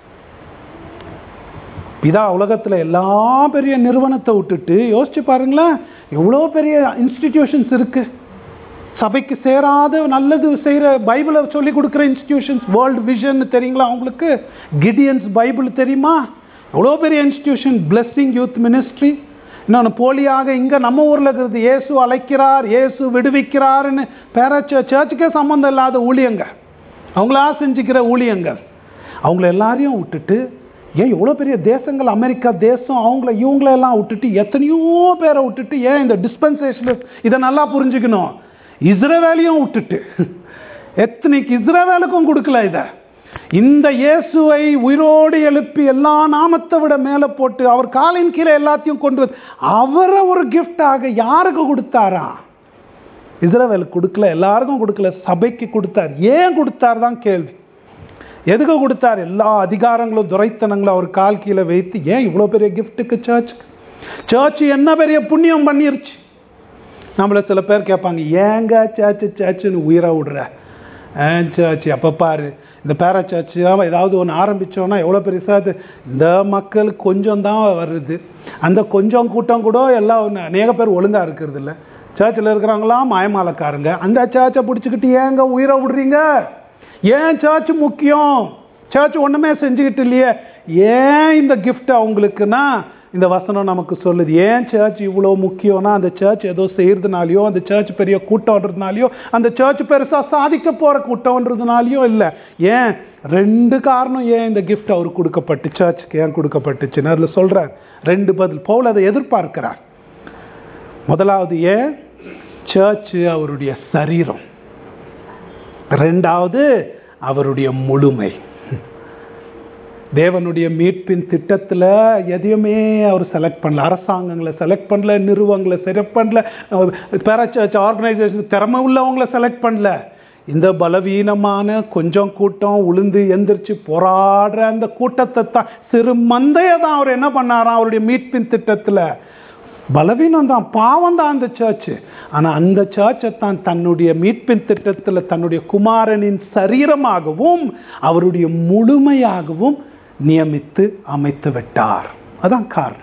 பிதா உலகத்தில் எல்லா பெரிய நிறுவனத்தை விட்டுட்டு யோசிச்சு பாருங்களேன் எவ்வளோ பெரிய இன்ஸ்டிடியூஷன்ஸ் இருக்கு சபைக்கு சேராத நல்லது செய்கிற பைபிளை சொல்லி கொடுக்குற இன்ஸ்டிடியூஷன்ஸ் வேர்ல்டு விஷன் தெரியுங்களா அவங்களுக்கு கிடியன்ஸ் பைபிள் தெரியுமா எவ்வளோ பெரிய இன்ஸ்டிடியூஷன் பிளெஸ்ஸிங் யூத் மினிஸ்ட்ரி இன்னொன்று போலியாக இங்கே நம்ம ஊரில் இருக்கிறது இயேசு அழைக்கிறார் இயேசு விடுவிக்கிறாருன்னு பேர சர்ச்சுக்கே சம்மந்தம் இல்லாத ஊழியங்க அவங்களா செஞ்சுக்கிற ஊழியங்கள் அவங்கள எல்லாரையும் விட்டுட்டு ஏன் இவ்வளோ பெரிய தேசங்கள் அமெரிக்கா தேசம் அவங்கள இவங்களெல்லாம் விட்டுட்டு எத்தனையோ பேரை விட்டுட்டு ஏன் இந்த டிஸ்பென்சேஷனஸ் இதை நல்லா புரிஞ்சுக்கணும் இஸ்ரவேலையும் விட்டுட்டு எத்தனைக்கு இஸ்ரவேலுக்கும் கொடுக்கல இதை இந்த இயேசுவை உயிரோடு எழுப்பி எல்லா நாமத்தை விட மேலே போட்டு அவர் காலின் கீழே எல்லாத்தையும் கொண்டு வந்து அவரை ஒரு கிஃப்டாக யாருக்கு கொடுத்தாரா இஸ்ரவேலுக்கு கொடுக்கல எல்லாருக்கும் கொடுக்கல சபைக்கு கொடுத்தார் ஏன் கொடுத்தார் தான் கேள்வி எதுக்கு கொடுத்தார் எல்லா அதிகாரங்களும் துரைத்தனங்களும் அவர் கால் கீழே வைத்து ஏன் இவ்வளோ பெரிய கிஃப்ட்டுக்கு சர்ச்சுக்கு சர்ச் என்ன பெரிய புண்ணியம் பண்ணிருச்சு நம்மள சில பேர் கேட்பாங்க ஏங்க சேச்சு சேச்சுன்னு உயிரை விடுற சர்ச் அப்போ பாரு இந்த பேரா சர்ச் ஏதாவது ஒன்று ஆரம்பித்தோன்னா எவ்வளோ பெருசாக அது இந்த மக்கள் கொஞ்சம் தான் வருது அந்த கொஞ்சம் கூட்டம் கூட எல்லாம் அநேக பேர் ஒழுங்காக இருக்கிறது இல்லை சர்ச்சில் இருக்கிறவங்களாம் மாயமாலக்காரங்க அந்த சர்ச்சை பிடிச்சிக்கிட்டு ஏங்க உயிரை விடுறீங்க ஏன் சர்ச் முக்கியம் சர்ச் ஒன்றுமே செஞ்சுக்கிட்டு இல்லையே ஏன் இந்த கிஃப்ட் அவங்களுக்குன்னா இந்த வசனம் நமக்கு சொல்லுது ஏன் சர்ச் இவ்வளோ முக்கியம்னா அந்த சர்ச் ஏதோ செய்கிறதுனாலையோ அந்த சர்ச் பெரிய கூட்டம்ன்றதுனாலையோ அந்த சர்ச் பெருசாக சாதிக்க போகிற கூட்டம்ன்றதுனாலையோ இல்லை ஏன் ரெண்டு காரணம் ஏன் இந்த கிஃப்ட் அவருக்கு கொடுக்கப்பட்டு சர்ச்சுக்கு ஏன் கொடுக்கப்பட்டுச்சுன்னு அதில் சொல்கிறார் ரெண்டு பதில் பவுல் அதை எதிர்பார்க்கிறார் முதலாவது ஏன் சர்ச்சு அவருடைய சரீரம் ரெண்டாவது அவருடைய முழுமை தேவனுடைய மீட்பின் திட்டத்தில் எதையுமே அவர் செலக்ட் பண்ணல அரசாங்கங்களை செலக்ட் பண்ணல நிறுவனங்களை செலக்ட் பண்ணல பேரச்சர்ச் ஆர்கனைசேஷன் திறமை உள்ளவங்களை செலக்ட் பண்ணல இந்த பலவீனமான கொஞ்சம் கூட்டம் உளுந்து எந்திரிச்சு போராடுற அந்த கூட்டத்தை தான் சிறு மந்தையை தான் அவர் என்ன பண்ணாராம் அவருடைய மீட்பின் திட்டத்தில் பலவீனம் தான் பாவம் தான் அந்த சர்ச்சு ஆனால் அந்த சர்ச்சை தான் தன்னுடைய மீட்பின் திட்டத்தில் தன்னுடைய குமாரனின் சரீரமாகவும் அவருடைய முழுமையாகவும் நியமித்து அமைத்து விட்டார் அதான் காரணம்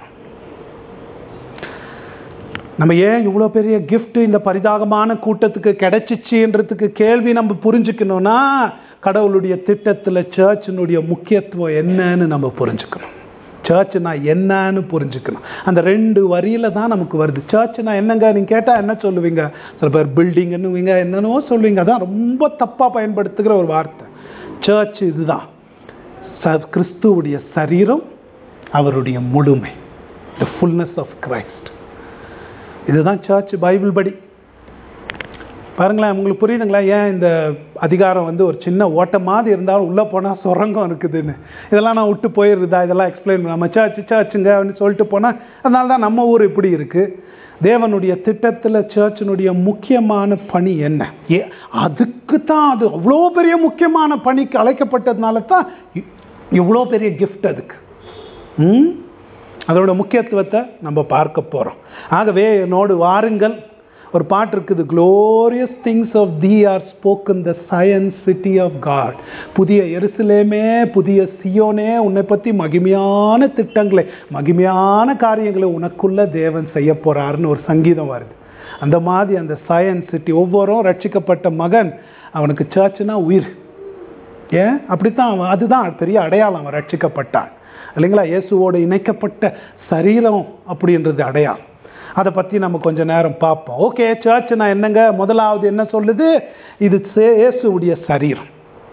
நம்ம ஏன் இவ்வளோ பெரிய கிஃப்ட் இந்த பரிதாகமான கூட்டத்துக்கு கிடைச்சிச்சுன்றதுக்கு கேள்வி நம்ம புரிஞ்சுக்கணும்னா கடவுளுடைய திட்டத்தில் சர்ச்சினுடைய முக்கியத்துவம் என்னன்னு நம்ம புரிஞ்சுக்கணும் சர்ச்னா என்னன்னு புரிஞ்சுக்கணும் அந்த ரெண்டு வரியில தான் நமக்கு வருது சர்ச்னா என்னங்க நீங்கள் கேட்டால் என்ன சொல்லுவீங்க சில பேர் பில்டிங்னுவீங்க என்னென்னவோ சொல்லுவீங்க அதான் ரொம்ப தப்பாக பயன்படுத்துகிற ஒரு வார்த்தை சர்ச் இதுதான் ச கிறிஸ்துவுடைய சரீரம் அவருடைய முழுமை த ஃபுல்னஸ் ஆஃப் கிரைஸ்ட் இதுதான் சர்ச் பைபிள் படி பாருங்களேன் உங்களுக்கு புரியுதுங்களா ஏன் இந்த அதிகாரம் வந்து ஒரு சின்ன ஓட்டம் மாதிரி இருந்தாலும் உள்ளே போனால் சுரங்கம் இருக்குதுன்னு இதெல்லாம் நான் விட்டு போயிருந்தா இதெல்லாம் எக்ஸ்பிளைன் பண்ண நம்ம சர்ச் சர்ச்சுங்க அப்படின்னு சொல்லிட்டு போனால் அதனால தான் நம்ம ஊர் இப்படி இருக்குது தேவனுடைய திட்டத்தில் சர்ச்சினுடைய முக்கியமான பணி என்ன ஏ அதுக்கு தான் அது அவ்வளோ பெரிய முக்கியமான பணிக்கு அழைக்கப்பட்டதுனால தான் இவ்வளோ பெரிய கிஃப்ட் அதுக்கு ம் அதோட முக்கியத்துவத்தை நம்ம பார்க்க போகிறோம் ஆகவே என்னோடு வாருங்கள் ஒரு பாட்டு இருக்குது glorious things of thee are spoken the Zion city of God புதிய எருசலேமே புதிய சியோனே உன்னை பற்றி மகிமையான திட்டங்களை மகிமையான காரியங்களை உனக்குள்ள தேவன் செய்ய போகிறாருன்னு ஒரு சங்கீதம் வருது அந்த மாதிரி அந்த சயன்ஸ் சிட்டி ஒவ்வொரும் ரட்சிக்கப்பட்ட மகன் அவனுக்கு சர்ச்சுனா உயிர் ஏன் அப்படித்தான் அவன் அதுதான் பெரிய அடையாளம் அவன் ரட்சிக்கப்பட்டான் இல்லைங்களா இயேசுவோடு இணைக்கப்பட்ட சரீரம் அப்படின்றது அடையாளம் அதை பற்றி நம்ம கொஞ்சம் நேரம் பார்ப்போம் ஓகே சர்ச் நான் என்னங்க முதலாவது என்ன சொல்லுது இது இயேசுடைய சரீரம்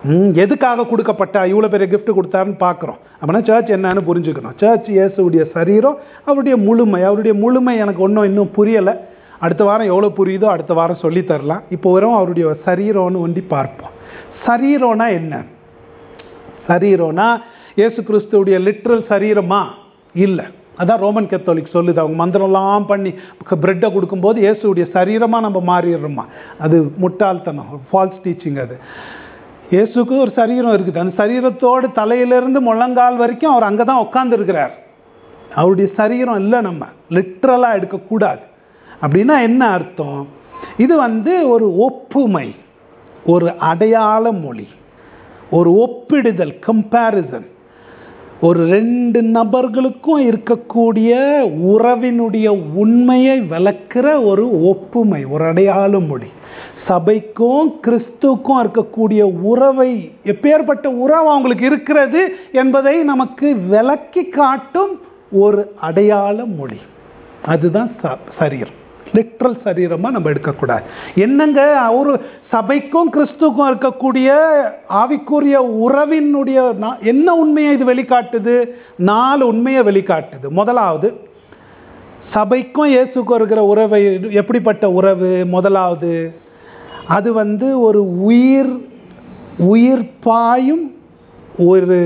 ம், எதுக்காக கொடுக்கப்பட்டா இவ்வளோ பெரிய gift கொடுத்தாருன்னு பார்க்குறோம் அப்படின்னா சர்ச் என்னன்னு புரிஞ்சுக்கணும் சர்ச் இயேசுடைய சரீரம் அவருடைய முழுமை அவருடைய முழுமை எனக்கு ஒன்றும் இன்னும் புரியலை அடுத்த வாரம் எவ்வளோ புரியுதோ அடுத்த வாரம் சொல்லித் தரலாம் இப்போ வரும் அவருடைய சரீரம்னு ஒண்டி பார்ப்போம் சரீரம்னா என்ன சரீரம்னா இயேசு கிறிஸ்துவுடைய லிட்ரல் சரீரமா இல்லை அதான் ரோமன் கத்தோலிக் சொல்லுது அவங்க மந்திரம்லாம் பண்ணி பிரெட்டை கொடுக்கும்போது இயேசுடைய சரீரமாக நம்ம மாறிடுறோமா அது முட்டாள்தனம் ஃபால்ஸ் டீச்சிங் அது இயேசுக்கு ஒரு சரீரம் இருக்குது அந்த சரீரத்தோடு தலையிலிருந்து முழங்கால் வரைக்கும் அவர் அங்கே தான் உட்காந்துருக்கிறார் அவருடைய சரீரம் இல்லை நம்ம லிட்ரலாக எடுக்கக்கூடாது அப்படின்னா என்ன அர்த்தம் இது வந்து ஒரு ஒப்புமை ஒரு அடையாள மொழி ஒரு ஒப்பிடுதல் கம்பேரிசன் ஒரு ரெண்டு நபர்களுக்கும் இருக்கக்கூடிய உறவினுடைய உண்மையை விளக்குற ஒரு ஒப்புமை ஒரு அடையாள மொழி சபைக்கும் கிறிஸ்துவுக்கும் இருக்கக்கூடிய உறவை எப்பேற்பட்ட உறவு அவங்களுக்கு இருக்கிறது என்பதை நமக்கு விளக்கி காட்டும் ஒரு அடையாள மொழி அதுதான் ச சரீரம் லிட்ரல் சரீரமாக நம்ம எடுக்கக்கூடாது என்னங்க ஒரு சபைக்கும் கிறிஸ்துக்கும் இருக்கக்கூடிய ஆவிக்குரிய உறவினுடைய நா- என்ன உண்மையை இது வெளிக்காட்டுது நாலு உண்மையை வெளிக்காட்டுது முதலாவது சபைக்கும் இயேசுக்கும் இருக்கிற உறவை எப்படிப்பட்ட உறவு முதலாவது அது வந்து ஒரு உயிர் உயிர் பாயும் ஒரு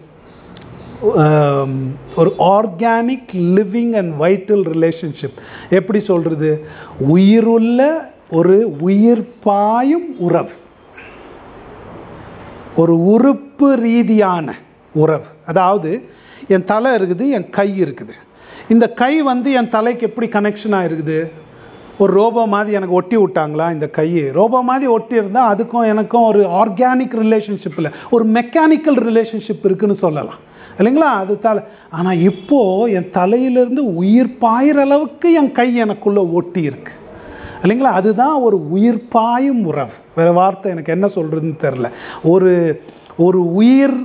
ஆம், ஒரு organic living and vital relationship எப்படி சொல்கிறது உயிருள்ள ஒரு உயிர் பாயும் உறவு ஒரு உறுப்பு ரீதியான உறவு அதாவது என் தலை இருக்குது என் கை இருக்குது இந்த கை வந்து என் தலைக்கு எப்படி கனெக்ஷனாக இருக்குது ஒரு ரோபோ மாதிரி எனக்கு ஒட்டி விட்டாங்களா இந்த கை ரோபோ மாதிரி ஒட்டி இருந்தால் அதுக்கும் எனக்கும் ஒரு ஆர்கானிக் ரிலேஷன்ஷிப் இல்லை ஒரு மெக்கானிக்கல் ரிலேஷன்ஷிப் இருக்குன்னு சொல்லலாம் இல்லைங்களா அது தலை ஆனால் இப்போது என் தலையிலிருந்து உயிர் பாயிற அளவுக்கு என் கை எனக்குள்ளே ஒட்டி இருக்கு இல்லைங்களா அதுதான் ஒரு உயிர் பாயும் உறவு வேற வார்த்தை எனக்கு என்ன சொல்றதுன்னு தெரில ஒரு ஒரு உயிர்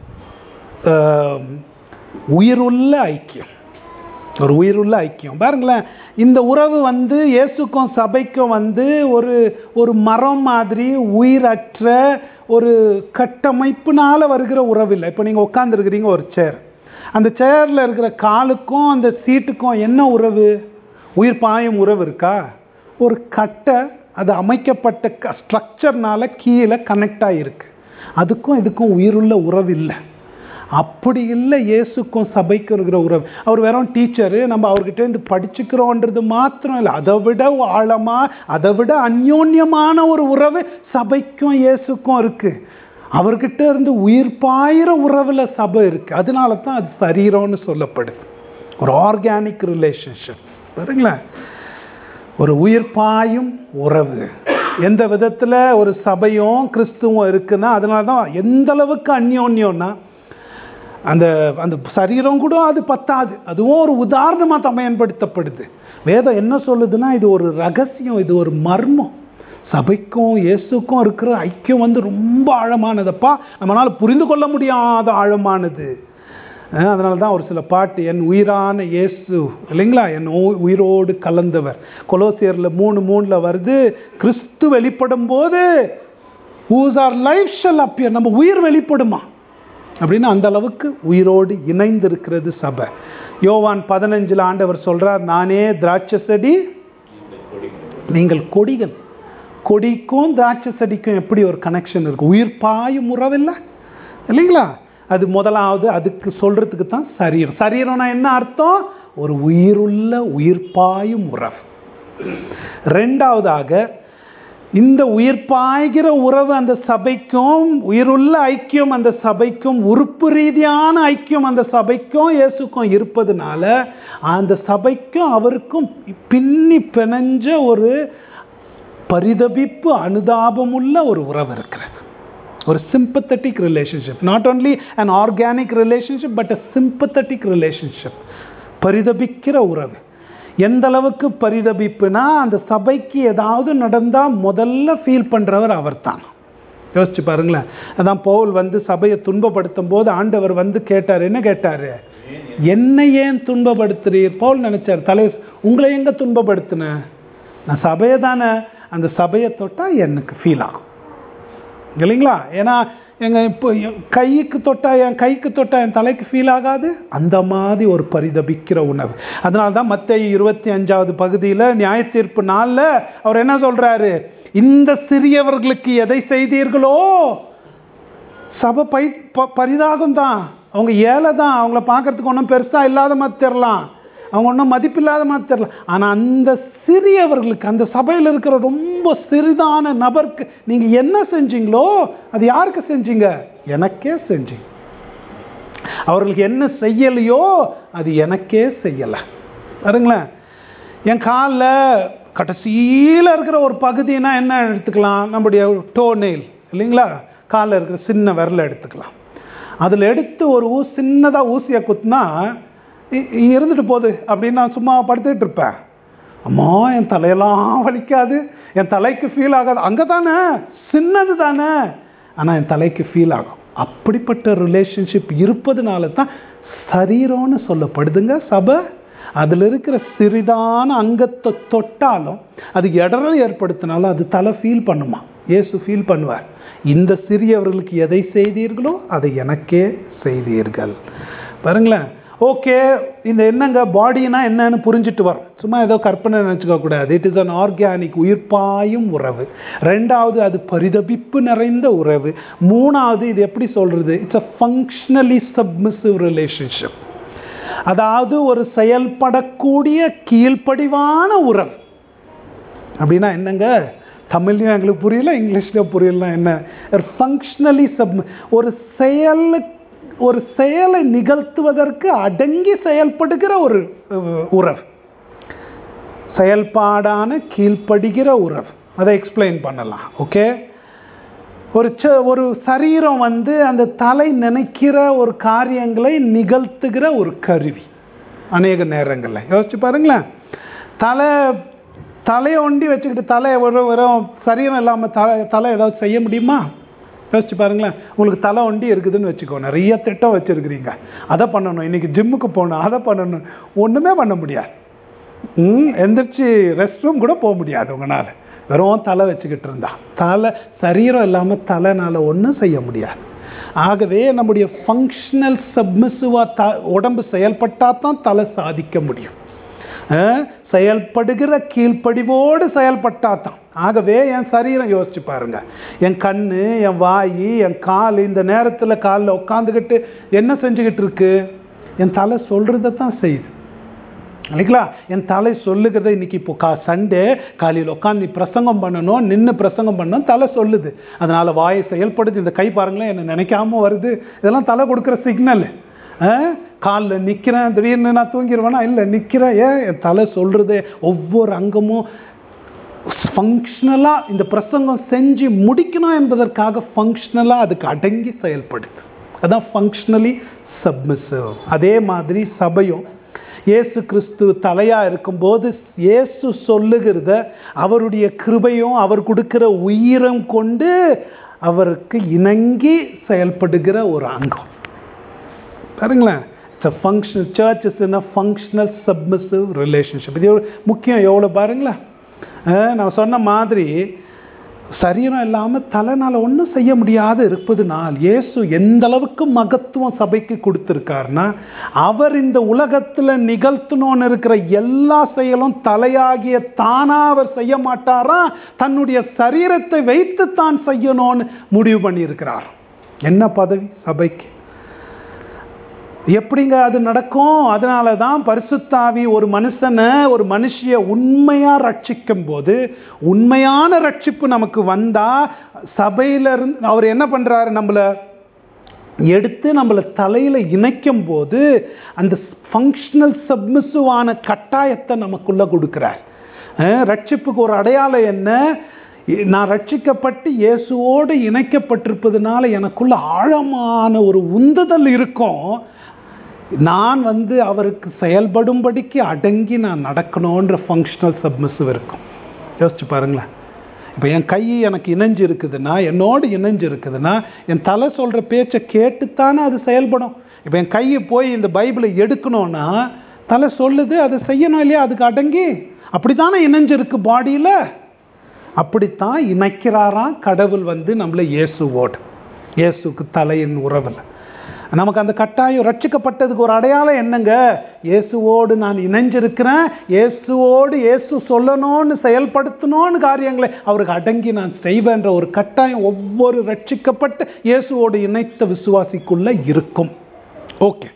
ஆம், உயிருள்ள ஐக்கியம் ஒரு உயிருள்ள ஐக்கியம் பாருங்களேன் இந்த உறவு வந்து இயேசுக்கும் சபைக்கும் வந்து ஒரு ஒரு மரம் மாதிரி உயிரற்ற ஒரு கட்டமைப்புனால வருகிற உறவு இல்லை இப்போ நீங்கள் உட்காந்துருக்கிறீங்க ஒரு சேர் அந்த சேரில் இருக்கிற காலுக்கும் அந்த சீட்டுக்கும் என்ன உறவு உயிர் பாயும் உறவு இருக்கா ஒரு கட்டை அது அமைக்கப்பட்ட ஸ்ட்ரக்சர்னால கீழே கனெக்ட் ஆகிருக்கு அதுக்கும் இதுக்கும் உயிருள்ள உறவு இல்லை அப்படி இல்லை இயேசுக்கும் சபைக்கும் இருக்கிற உறவு அவர் வெறும் டீச்சரு நம்ம அவர்கிட்ட இருந்து படிச்சுக்கிறோன்றது மாத்திரம் இல்லை அதை விட ஆழமாக அதை விட அந்யோன்யமான ஒரு உறவு சபைக்கும் இயேசுக்கும் இருக்கு அவர்கிட்ட இருந்து உயிர் பாயிர உறவில் சபை இருக்கு அதனால தான் அது சரீரம்னு சொல்லப்படுது ஒரு ஆர்கானிக் ரிலேஷன்ஷிப் பாருங்களேன் ஒரு உயிர் பாயும் உறவு எந்த விதத்தில் ஒரு சபையும் கிறிஸ்துவும் இருக்குன்னா அதனால தான் எந்த அளவுக்கு அந்யோன்யம்னா அந்த அந்த சரீரம் கூட அது பத்தாது அதுவும் ஒரு உதாரணமாக தான் பயன்படுத்தப்படுது வேதம் என்ன சொல்லுதுன்னா இது ஒரு ரகசியம் இது ஒரு மர்மம் சபைக்கும் இயேசுக்கும் இருக்கிற ஐக்கியம் வந்து ரொம்ப ஆழமானதப்பா நம்மளால் புரிந்து கொள்ள முடியாத ஆழமானது அஹ் அதனால தான் ஒரு சில பாட்டு என் உயிரான இயேசு இல்லைங்களா என் உ- உயிரோடு கலந்தவர் கொலோசியரில் மூணு மூணில் வருது கிறிஸ்து வெளிப்படும் போது who's our life shall appear நம்ம உயிர் வெளிப்படுமா அப்படின்னு அந்த அளவுக்கு உயிரோடு இணைந்திருக்கிறது சபை யோவான் பதினஞ்சில் ஆண்டவர் சொல்றார் நானே திராட்சை செடி நீங்கள் கொடிகள் கொடிக்கும் திராட்சை செடிக்கும் எப்படி ஒரு கனெக்ஷன் இருக்கு உயிர் பாயும் உறவில்லை இல்லைங்களா அது முதலாவது அதுக்கு சொல்றதுக்கு தான் சரீரம் சரீரம்னா என்ன அர்த்தம் ஒரு உயிருள்ள உயிர் பாயும் உறவு ரெண்டாவதாக இந்த உயிர் பாய்கிற உறவு அந்த சபைக்கும் உயிருள்ள ஐக்கியம் அந்த சபைக்கும் உறுப்பு ரீதியான ஐக்கியம் அந்த சபைக்கும் இயேசுக்கும் இருப்பதுனால அந்த சபைக்கும் அவருக்கும் பின்னி பிணைஞ்ச ஒரு பரிதபிப்பு அனுதாபமுள்ள ஒரு உறவு இருக்கிறது ஒரு sympathetic relationship not only an organic relationship but a sympathetic relationship பரிதபிக்கிற உறவு எந்த அளவுக்கு பரிதபிப்புனா அந்த சபைக்கு ஏதாவது நடந்தால் முதல்ல ஃபீல் பண்ணுறவர் அவர்தான் யோசிச்சு பாருங்களேன் அதான் பவுல் வந்து சபையை துன்பப்படுத்தும் போது ஆண்டவர் வந்து கேட்டார் என்ன கேட்டார் என்னை ஏன் துன்பப்படுத்துறீர் பவுல் நினைச்சார் தலை உங்களை எங்க துன்பப்படுத்தினேன் நான் சபையை தானே அந்த சபையை தொட்டால் எனக்கு ஃபீல் ஆகும் இல்லைங்களா ஏன்னா எங்க இப்போ என் கைக்கு தொட்டா என் கைக்கு தொட்டா என் தலைக்கு ஃபீல் ஆகாது அந்த மாதிரி ஒரு பரிதபிக்கிற உணவு அதனால தான் மத்திய இருபத்தி அஞ்சாவது பகுதியில் நியாய தீர்ப்பு நாளில் அவர் என்ன சொல்றாரு இந்த சிறியவர்களுக்கு எதை செய்தீர்களோ சபை பை ப- பரிதாகம் தான் அவங்க ஏழை தான் அவங்கள பார்க்கறதுக்கு ஒன்றும் பெருசாக இல்லாத மாதிரி தெரிலாம் அவங்க ஒன்றும் மதிப்பில்லாத மாதிரி தெரியல ஆனால் அந்த சிறியவர்களுக்கு அந்த சபையில் இருக்கிற ரொம்ப சிறிதான நபருக்கு நீங்கள் என்ன செஞ்சீங்களோ அது யாருக்கு செஞ்சீங்க எனக்கே செஞ்சீங்க அவர்களுக்கு என்ன செய்யலையோ அது எனக்கே செய்யலை பாருங்களேன் என் காலில் கடைசியில் இருக்கிற ஒரு பகுதினா என்ன எடுத்துக்கலாம் நம்முடைய டோ நெயில் இல்லைங்களா காலில் இருக்கிற சின்ன விரலை எடுத்துக்கலாம் அதில் எடுத்து ஒரு ஊ சின்னதாக ஊசியை குத்துனா இ- இ- இருந்துட்டு போகுது அப்படின்னு நான் சும்மா படுத்துக்கிட்டு இருப்பேன் அம்மா என் தலையெல்லாம் வலிக்காது என் தலைக்கு ஃபீல் ஆகாது அங்கே தானே சின்னது தானே ஆனால் என் தலைக்கு ஃபீல் ஆகும் அப்படிப்பட்ட ரிலேஷன்ஷிப் இருப்பதுனால தான் சரீரம்னு சொல்லப்படுதுங்க சபை அதில் இருக்கிற சிறிதான அங்கத்தை தொட்டாலும் அது இடரல் ஏற்படுத்தினாலும் அது தலை ஃபீல் பண்ணுமா இயேசு ஃபீல் பண்ணுவார் இந்த சிறியவர்களுக்கு எதை செய்தீர்களோ அதை எனக்கே செய்தீர்கள் பாருங்களேன் ஓகே இந்த என்னங்க பாடினா என்னன்னு புரிஞ்சுட்டு வரும் சும்மா ஏதோ கற்பனை நினச்சிக்க கூடாது இட் இஸ் அன் ஆர்கானிக் உயிர்ப்பாயும் உறவு ரெண்டாவது அது பரிதபிப்பு நிறைந்த உறவு மூணாவது இது எப்படி சொல்றது it's a functionally submissive relationship அதாவது ஒரு செயல்படக்கூடிய கீழ்ப்படிவான உறவு அப்படின்னா என்னங்க தமிழ்லையும் எங்களுக்கு புரியல இங்கிலீஷ்லையும் புரியல என்ன ஃபங்க்ஷனலி சப் ஒரு செயல் ஒரு செயலை நிகழ்த்துவதற்கு அடங்கி செயல்படுகிற ஒரு அஹ், உறவு செயல்பாடான கீழ்ப்படுகிற உறவு அதை எக்ஸ்பிளைன் பண்ணலாம் ஓகே ஒரு ச ஒரு சரீரம் வந்து அந்த தலை நினைக்கிற ஒரு காரியங்களை நிகழ்த்துகிற ஒரு கருவி அநேக நேரங்களில் யோசிச்சு பாருங்களேன் தலை தலையை ஒண்டி வச்சுக்கிட்டு தலை ஒரு வெறும் சரீரம் இல்லாமல் தலை தலை ஏதாவது செய்ய முடியுமா யோசிச்சு பாருங்களேன் உங்களுக்கு தலை ஒண்டி இருக்குதுன்னு வச்சுக்கோ நிறைய திட்டம் வச்சுருக்கிறீங்க அதை பண்ணணும் இன்னைக்கு ஜிம்முக்கு போகணும் அதை பண்ணணும் ஒன்றுமே பண்ண முடியாது ம் எந்திரிச்சு ரெஸ்ட் ரூம் கூட போக முடியாது உங்களால் வெறும் தலை வச்சுக்கிட்டு இருந்தா தலை சரீரம் இல்லாமல் தலைனால ஒன்றும் செய்ய முடியாது ஆகவே நம்முடைய ஃபங்க்ஷனல் சப்மிசிவாக த உடம்பு செயல்பட்டால் தான் தலை சாதிக்க முடியும் அஹ், செயல்படுகிற கீழ்ப்படிவோடு செயல்பட்டா தான் ஆகவே என் சரீரம் யோசிச்சு பாருங்க என் கண்ணு என் வாய் என் கால் இந்த நேரத்தில் காலில் உட்காந்துக்கிட்டு என்ன செஞ்சுக்கிட்டு இருக்கு என் தலை சொல்கிறத தான் செய்யுது இல்லைங்களா என் தலை சொல்லுகிறத இன்னைக்கு இப்போ கா சண்டே காலையில் உட்காந்து நீ பிரசங்கம் பண்ணணும் நின்று பிரசங்கம் பண்ணணும் தலை சொல்லுது அதனால் வாயை செயல்படுது இந்த கை பாருங்களேன் என்னை நினைக்காம வருது இதெல்லாம் தலை கொடுக்குற சிக்னல் காலில் நிற்கிறேன் திடீர்னு நான் தூங்கிடுவேனா இல்லை நிற்கிறேன் ஏன் என் தலை சொல்கிறது ஒவ்வொரு அங்கமும் ஃபங்க்ஷனலாக இந்த பிரசங்கம் செஞ்சு முடிக்கணும் என்பதற்காக ஃபங்க்ஷனலாக அதுக்கு அடங்கி செயல்படுது அதான் ஃபங்க்ஷனலி சப்மிசிவ் அதே மாதிரி சபையும் இயேசு கிறிஸ்து தலையாக இருக்கும்போது இயேசு சொல்லுகிறத அவருடைய கிருபையும் அவர் கொடுக்கிற உயிரும் கொண்டு அவருக்கு இணங்கி செயல்படுகிற ஒரு அங்கம் பாருங்களேன் it's a functional church is in a functional submissive relationship இது எவ்வளவு முக்கியம் எவ்வளோ பாருங்களேன் அஹ் நான் சொன்ன மாதிரி சரீரம் இல்லாமல் தலைனால ஒன்றும் செய்ய முடியாது இருப்பதுனால் இயேசு எந்த அளவுக்கு மகத்துவம் சபைக்கு கொடுத்துருக்காருன்னா அவர் இந்த உலகத்தில் நிகழ்த்தணும்னு இருக்கிற எல்லா செயலும் தலையாகிய தானா அவர் செய்ய மாட்டாரா தன்னுடைய சரீரத்தை வைத்து தான் செய்யணும்னு முடிவு பண்ணியிருக்கிறார் என்ன பதவி சபைக்கு எப்படிங்க அது நடக்கும் அதனால தான் பரிசுத்தாவி ஒரு மனுஷனை ஒரு மனுஷிய உண்மையா ரட்சிக்கும் போது உண்மையான ரட்சிப்பு நமக்கு வந்தா சபையில இருந்து அவர் என்ன பண்றாரு நம்மள எடுத்து நம்மளை தலையில் இணைக்கும் போது அந்த ஃபங்க்ஷனல் சப்மிசிவான கட்டாயத்தை நமக்குள்ள கொடுக்குறார் அஹ் ரட்சிப்புக்கு ஒரு அடையாளம் என்ன நான் ரட்சிக்கப்பட்டு இயேசுவோடு இணைக்கப்பட்டிருப்பதுனால எனக்குள்ள ஆழமான ஒரு உந்துதல் இருக்கும் நான் வந்து அவருக்கு செயல்படும்படிக்கு அடங்கி நான் நடக்கணுன்ற ஃபங்க்ஷனல் சப்மிசிவ் இருக்கும் யோசிச்சு பாருங்களேன் இப்போ என் கை எனக்கு இணைஞ்சு இருக்குதுன்னா என்னோடு இணைஞ்சு இருக்குதுன்னா என் தலை சொல்கிற பேச்சை கேட்டுத்தானே அது செயல்படும் இப்போ என் கையை போய் இந்த பைபிளை எடுக்கணும்னா தலை சொல்லுது அதை செய்யணும் இல்லையா அதுக்கு அடங்கி அப்படி தானே இணைஞ்சிருக்கு பாடியில் அப்படித்தான் இணைக்கிறாராம் கடவுள் வந்து நம்மளை இயேசுவோடு இயேசுக்கு தலையின் உறவில் நமக்கு அந்த கட்டாயம் ரட்சிக்கப்பட்டதுக்கு ஒரு அடையாளம் என்னங்க இயேசுவோடு நான் இணைஞ்சிருக்கிறேன் இயேசுவோடு இயேசு சொல்லணும்னு செயல்படுத்தணும்னு காரியங்களை அவருக்கு அடங்கி நான் செய்வேன்ற ஒரு கட்டாயம் ஒவ்வொரு ரட்சிக்கப்பட்ட இயேசுவோடு இணைத்த விசுவாசிக்குள்ள இருக்கும் ஓகே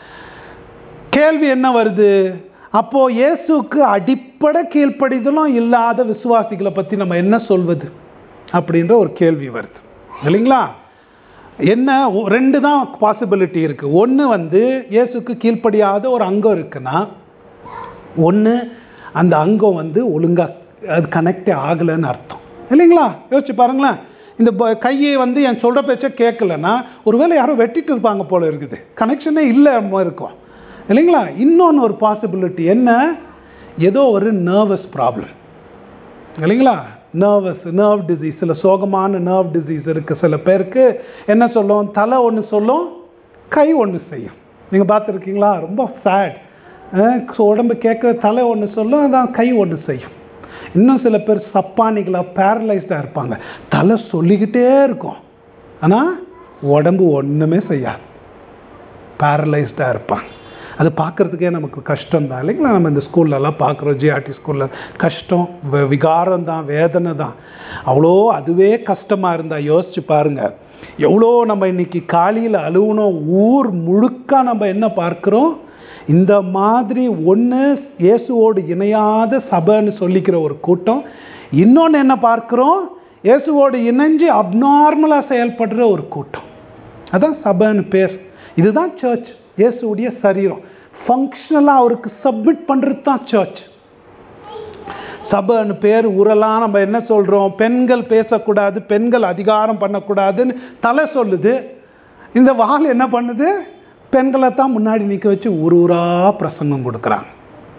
கேள்வி என்ன வருது அப்போ இயேசுக்கு அடிப்படை கீழ்ப்படிதலும் இல்லாத விசுவாசிகளை பற்றி நம்ம என்ன சொல்வது அப்படின்ற ஒரு கேள்வி வருது இல்லைங்களா என்ன ஒ- ரெண்டு தான் பாசிபிலிட்டி இருக்குது ஒன்று வந்து இயேசுக்கு கீழ்ப்படியாத ஒரு அங்கம் இருக்குன்னா ஒன்று அந்த அங்கம் வந்து ஒழுங்காக அது கனெக்டே ஆகலைன்னு அர்த்தம் இல்லைங்களா யோசிச்சு பாருங்களேன் இந்த ப- கையை வந்து என் சொல்கிற பேச்சை கேட்கலன்னா ஒருவேளை யாரோ வெட்டிட்டு இருப்பாங்க போல இருக்குது கனெக்ஷனே இல்லாமல் இருக்கும் இல்லைங்களா இன்னொன்று ஒரு பாசிபிலிட்டி என்ன ஏதோ ஒரு நர்வஸ் ப்ராப்ளம் இல்லைங்களா நர்வஸ் நர்வ் டிசீஸ் சில சோகமான நர்வ் டிசீஸ் இருக்குது சில பேருக்கு என்ன சொல்லும் தலை ஒன்று சொல்லும் கை ஒன்று செய்யும் நீங்கள் பார்த்துருக்கீங்களா ரொம்ப சேட் உடம்பு கேட்குற தலை ஒன்று சொல்லும் அதான் கை ஒன்று செய்யும் இன்னும் சில பேர் சப்பானிகளாக பேரலைஸ்டாக இருப்பாங்க தலை சொல்லிக்கிட்டே இருக்கும் ஆனால் உடம்பு ஒன்றுமே செய்யாது பேரலைஸ்டாக இருப்பாங்க அது பார்க்குறதுக்கே நமக்கு கஷ்டம் தான் இல்லைங்களா நம்ம இந்த ஸ்கூல்லலாம் பார்க்குறோம் ஜிஆர்டி ஸ்கூலில் கஷ்டம் வி- விகாரம் தான் வேதனை தான் அவ்வளோ அதுவே கஷ்டமாக இருந்தால் யோசிச்சு பாருங்கள் எவ்வளோ நம்ம இன்னைக்கு காலையில் அழுவணும் ஊர் முழுக்க நம்ம என்ன பார்க்குறோம் இந்த மாதிரி ஒன்று இயேசுவோடு இணையாத சபைன்னு சொல்லிக்கிற ஒரு கூட்டம் இன்னொன்று என்ன பார்க்குறோம் இயேசுவோடு இணைஞ்சு அப்நார்மலாக செயல்படுற ஒரு கூட்டம் அதான் சபைன்னு பேர் இதுதான் சர்ச் இயேசுடைய சரீரம் ஃபங்க்ஷனலாக அவருக்கு சப்மிட் பண்ணுறது தான் சர்ச் சபைன்னு பேர் உரலாம் நம்ம என்ன சொல்கிறோம் பெண்கள் பேசக்கூடாது பெண்கள் அதிகாரம் பண்ணக்கூடாதுன்னு தலை சொல்லுது இந்த வால் என்ன பண்ணுது பெண்களை தான் முன்னாடி நிற்க வச்சு ஒரு ஊராக பிரசங்கம் கொடுக்குறாங்க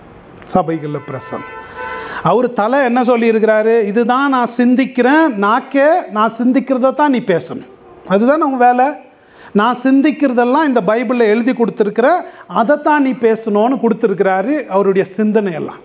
சபைகளில் பிரசங்கம் அவர் தலை என்ன சொல்லியிருக்கிறாரு இதுதான் நான் சிந்திக்கிறேன் நாக்கே நான் சிந்திக்கிறத தான் நீ பேசணும் அதுதான் உங்கள் வேலை நான் சிந்திக்கிறதெல்லாம் இந்த பைபிளில் எழுதி கொடுத்துருக்குற அதைத்தான் நீ பேசணும்னு கொடுத்துருக்கிறாரு அவருடைய சிந்தனை எல்லாம்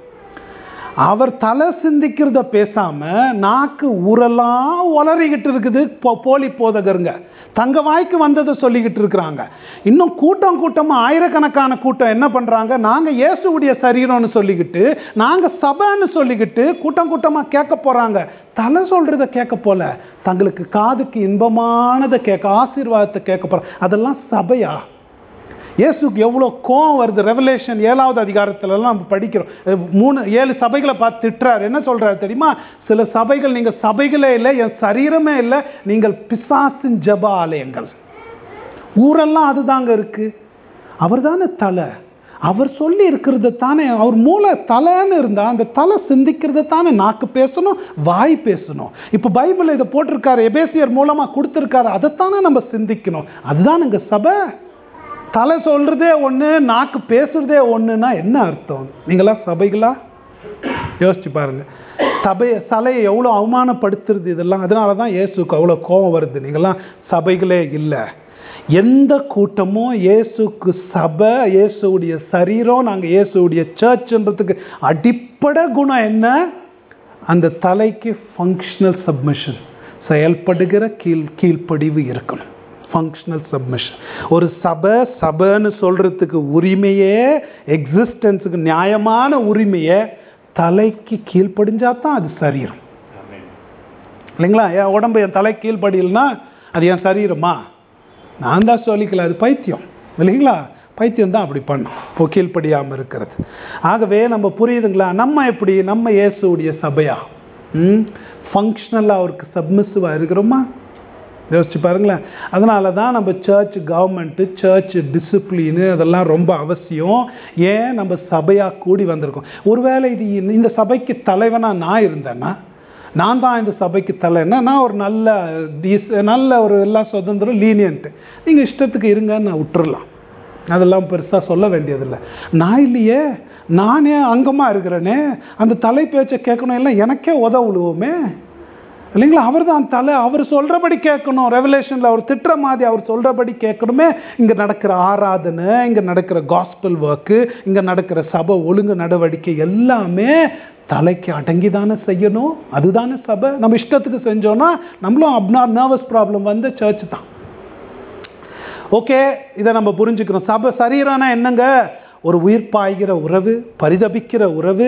அவர் தலை சிந்திக்கிறத பேசாம நாக்கு உரலாம் உளறிக்கிட்டு இருக்குது போ- போலி போதகருங்க தங்க வாய்க்கு வந்ததை சொல்லிக்கிட்டு இருக்கிறாங்க இன்னும் கூட்டம் கூட்டமா ஆயிரக்கணக்கான கூட்டம் என்ன பண்றாங்க நாங்க இயேசுவுடைய சரீரம்னு சொல்லிக்கிட்டு நாங்க சபைன்னு சொல்லிக்கிட்டு கூட்டம் கூட்டமா கேட்க போறாங்க தலை சொல்றத கேட்க போல தங்களுக்கு காதுக்கு இன்பமானதை கேட்க ஆசீர்வாதத்தை கேட்க போறாங்க அதெல்லாம் சபையா இயேசுக்கு எவ்வளோ கோவம் வருது ரெவலேஷன் ஏழாவது அதிகாரத்துலலாம் நம்ம படிக்கிறோம் அஹ் மூணு ஏழு சபைகளை பார்த்து திட்டுறாரு என்ன சொல்றாரு தெரியுமா சில சபைகள் நீங்கள் சபைகளே இல்லை என் சரீரமே இல்லை நீங்கள் பிசாசின் ஜப ஆலயங்கள் ஊரெல்லாம் அதுதாங்க இருக்கு அவர் தானே தலை அவர் சொல்லி இருக்கிறது தானே அவர் மூளை தலைன்னு இருந்தா அந்த தலை சிந்திக்கிறத தானே நாக்கு பேசணும் வாய் பேசணும் இப்போ பைபிள் இதை போட்டிருக்காரு எபேசியர் மூலமா கொடுத்துருக்காரு அதைத்தானே நம்ம சிந்திக்கணும் அதுதானுங்க சபை தலை சொல்றதே ஒன்று நாக்கு பேசுறதே ஒன்றுனா என்ன அர்த்தம் நீங்களாம் சபைகளா யோசிச்சு பாருங்க சபையை சலையை எவ்வளோ அவமானப்படுத்துறது இதெல்லாம் அதனால தான் இயேசுக்கு அவ்வளோ கோபம் வருது நீங்களாம் சபைகளே இல்லை எந்த கூட்டமும் இயேசுக்கு சபை இயேசுடைய சரீரம் நாங்கள் இயேசுடைய சர்ச்ன்றதுக்கு அடிப்படை குணம் என்ன அந்த தலைக்கு ஃபங்க்ஷனல் சப்மிஷன் செயல்படுகிற கீழ் கீழ்ப்படிவு இருக்கணும் ஃபங்க்ஷனல் சப்மிஷன் ஒரு சபை சபைன்னு சொல்கிறதுக்கு உரிமையே எக்ஸிஸ்டன்ஸுக்கு நியாயமான உரிமையை தலைக்கு கீழ்ப்படிஞ்சா தான் அது சரீரம் இல்லைங்களா என் உடம்பு என் தலை கீழ்ப்படியலனா அது என் சரீரமா நான் தான் சொல்லிக்கல அது பைத்தியம் இல்லைங்களா பைத்தியம் தான் அப்படி பண்ணும் இப்போ கீழ்ப்படியாமல் இருக்கிறது ஆகவே நம்ம புரியுதுங்களா நம்ம எப்படி நம்ம இயேசுடைய சபையா ம் ஃபங்க்ஷனலாக அவருக்கு சப்மிசிவாக இருக்கிறோமா யோசிச்சு பாருங்களேன் அதனால தான் நம்ம சர்ச் கவர்மெண்ட்டு சர்ச் டிசிப்ளினு அதெல்லாம் ரொம்ப அவசியம் ஏன் நம்ம சபையாக கூடி வந்திருக்கோம் ஒருவேளை இது இந்த சபைக்கு தலைவனாக நான் இருந்தேன்னா நான் தான் இந்த சபைக்கு தலைன்னா நான் ஒரு நல்ல டீஸ் நல்ல ஒரு எல்லா சுதந்திரம் லீனியன்ட்டு நீங்கள் இஷ்டத்துக்கு இருங்கன்னு நான் விட்டுறலாம் அதெல்லாம் பெருசாக சொல்ல வேண்டியதில்லை நான் இல்லையே நானே அங்கமாக இருக்கிறேனே அந்த தலை பேச்சை கேட்கணும் எல்லாம் எனக்கே உதவ விழுவோமே இல்லைங்களா அவர் தான் தலை அவர் சொல்கிறபடி கேட்கணும் ரெவலேஷனில் அவர் திட்டுற மாதிரி அவர் சொல்கிறபடி கேட்கணுமே இங்கே நடக்கிற ஆராதனை இங்கே நடக்கிற காஸ்பிள் ஒர்க்கு இங்கே நடக்கிற சபை ஒழுங்கு நடவடிக்கை எல்லாமே தலைக்கு அடங்கி தானே செய்யணும் அதுதானே சபை நம்ம இஷ்டத்துக்கு செஞ்சோன்னா நம்மளும் அப்னா நர்வஸ் ப்ராப்ளம் வந்து சர்ச் தான் ஓகே இதை நம்ம புரிஞ்சுக்கிறோம் சபை சரீரம்னா என்னங்க ஒரு உயிர் பாய்கிற உறவு பரிதபிக்கிற உறவு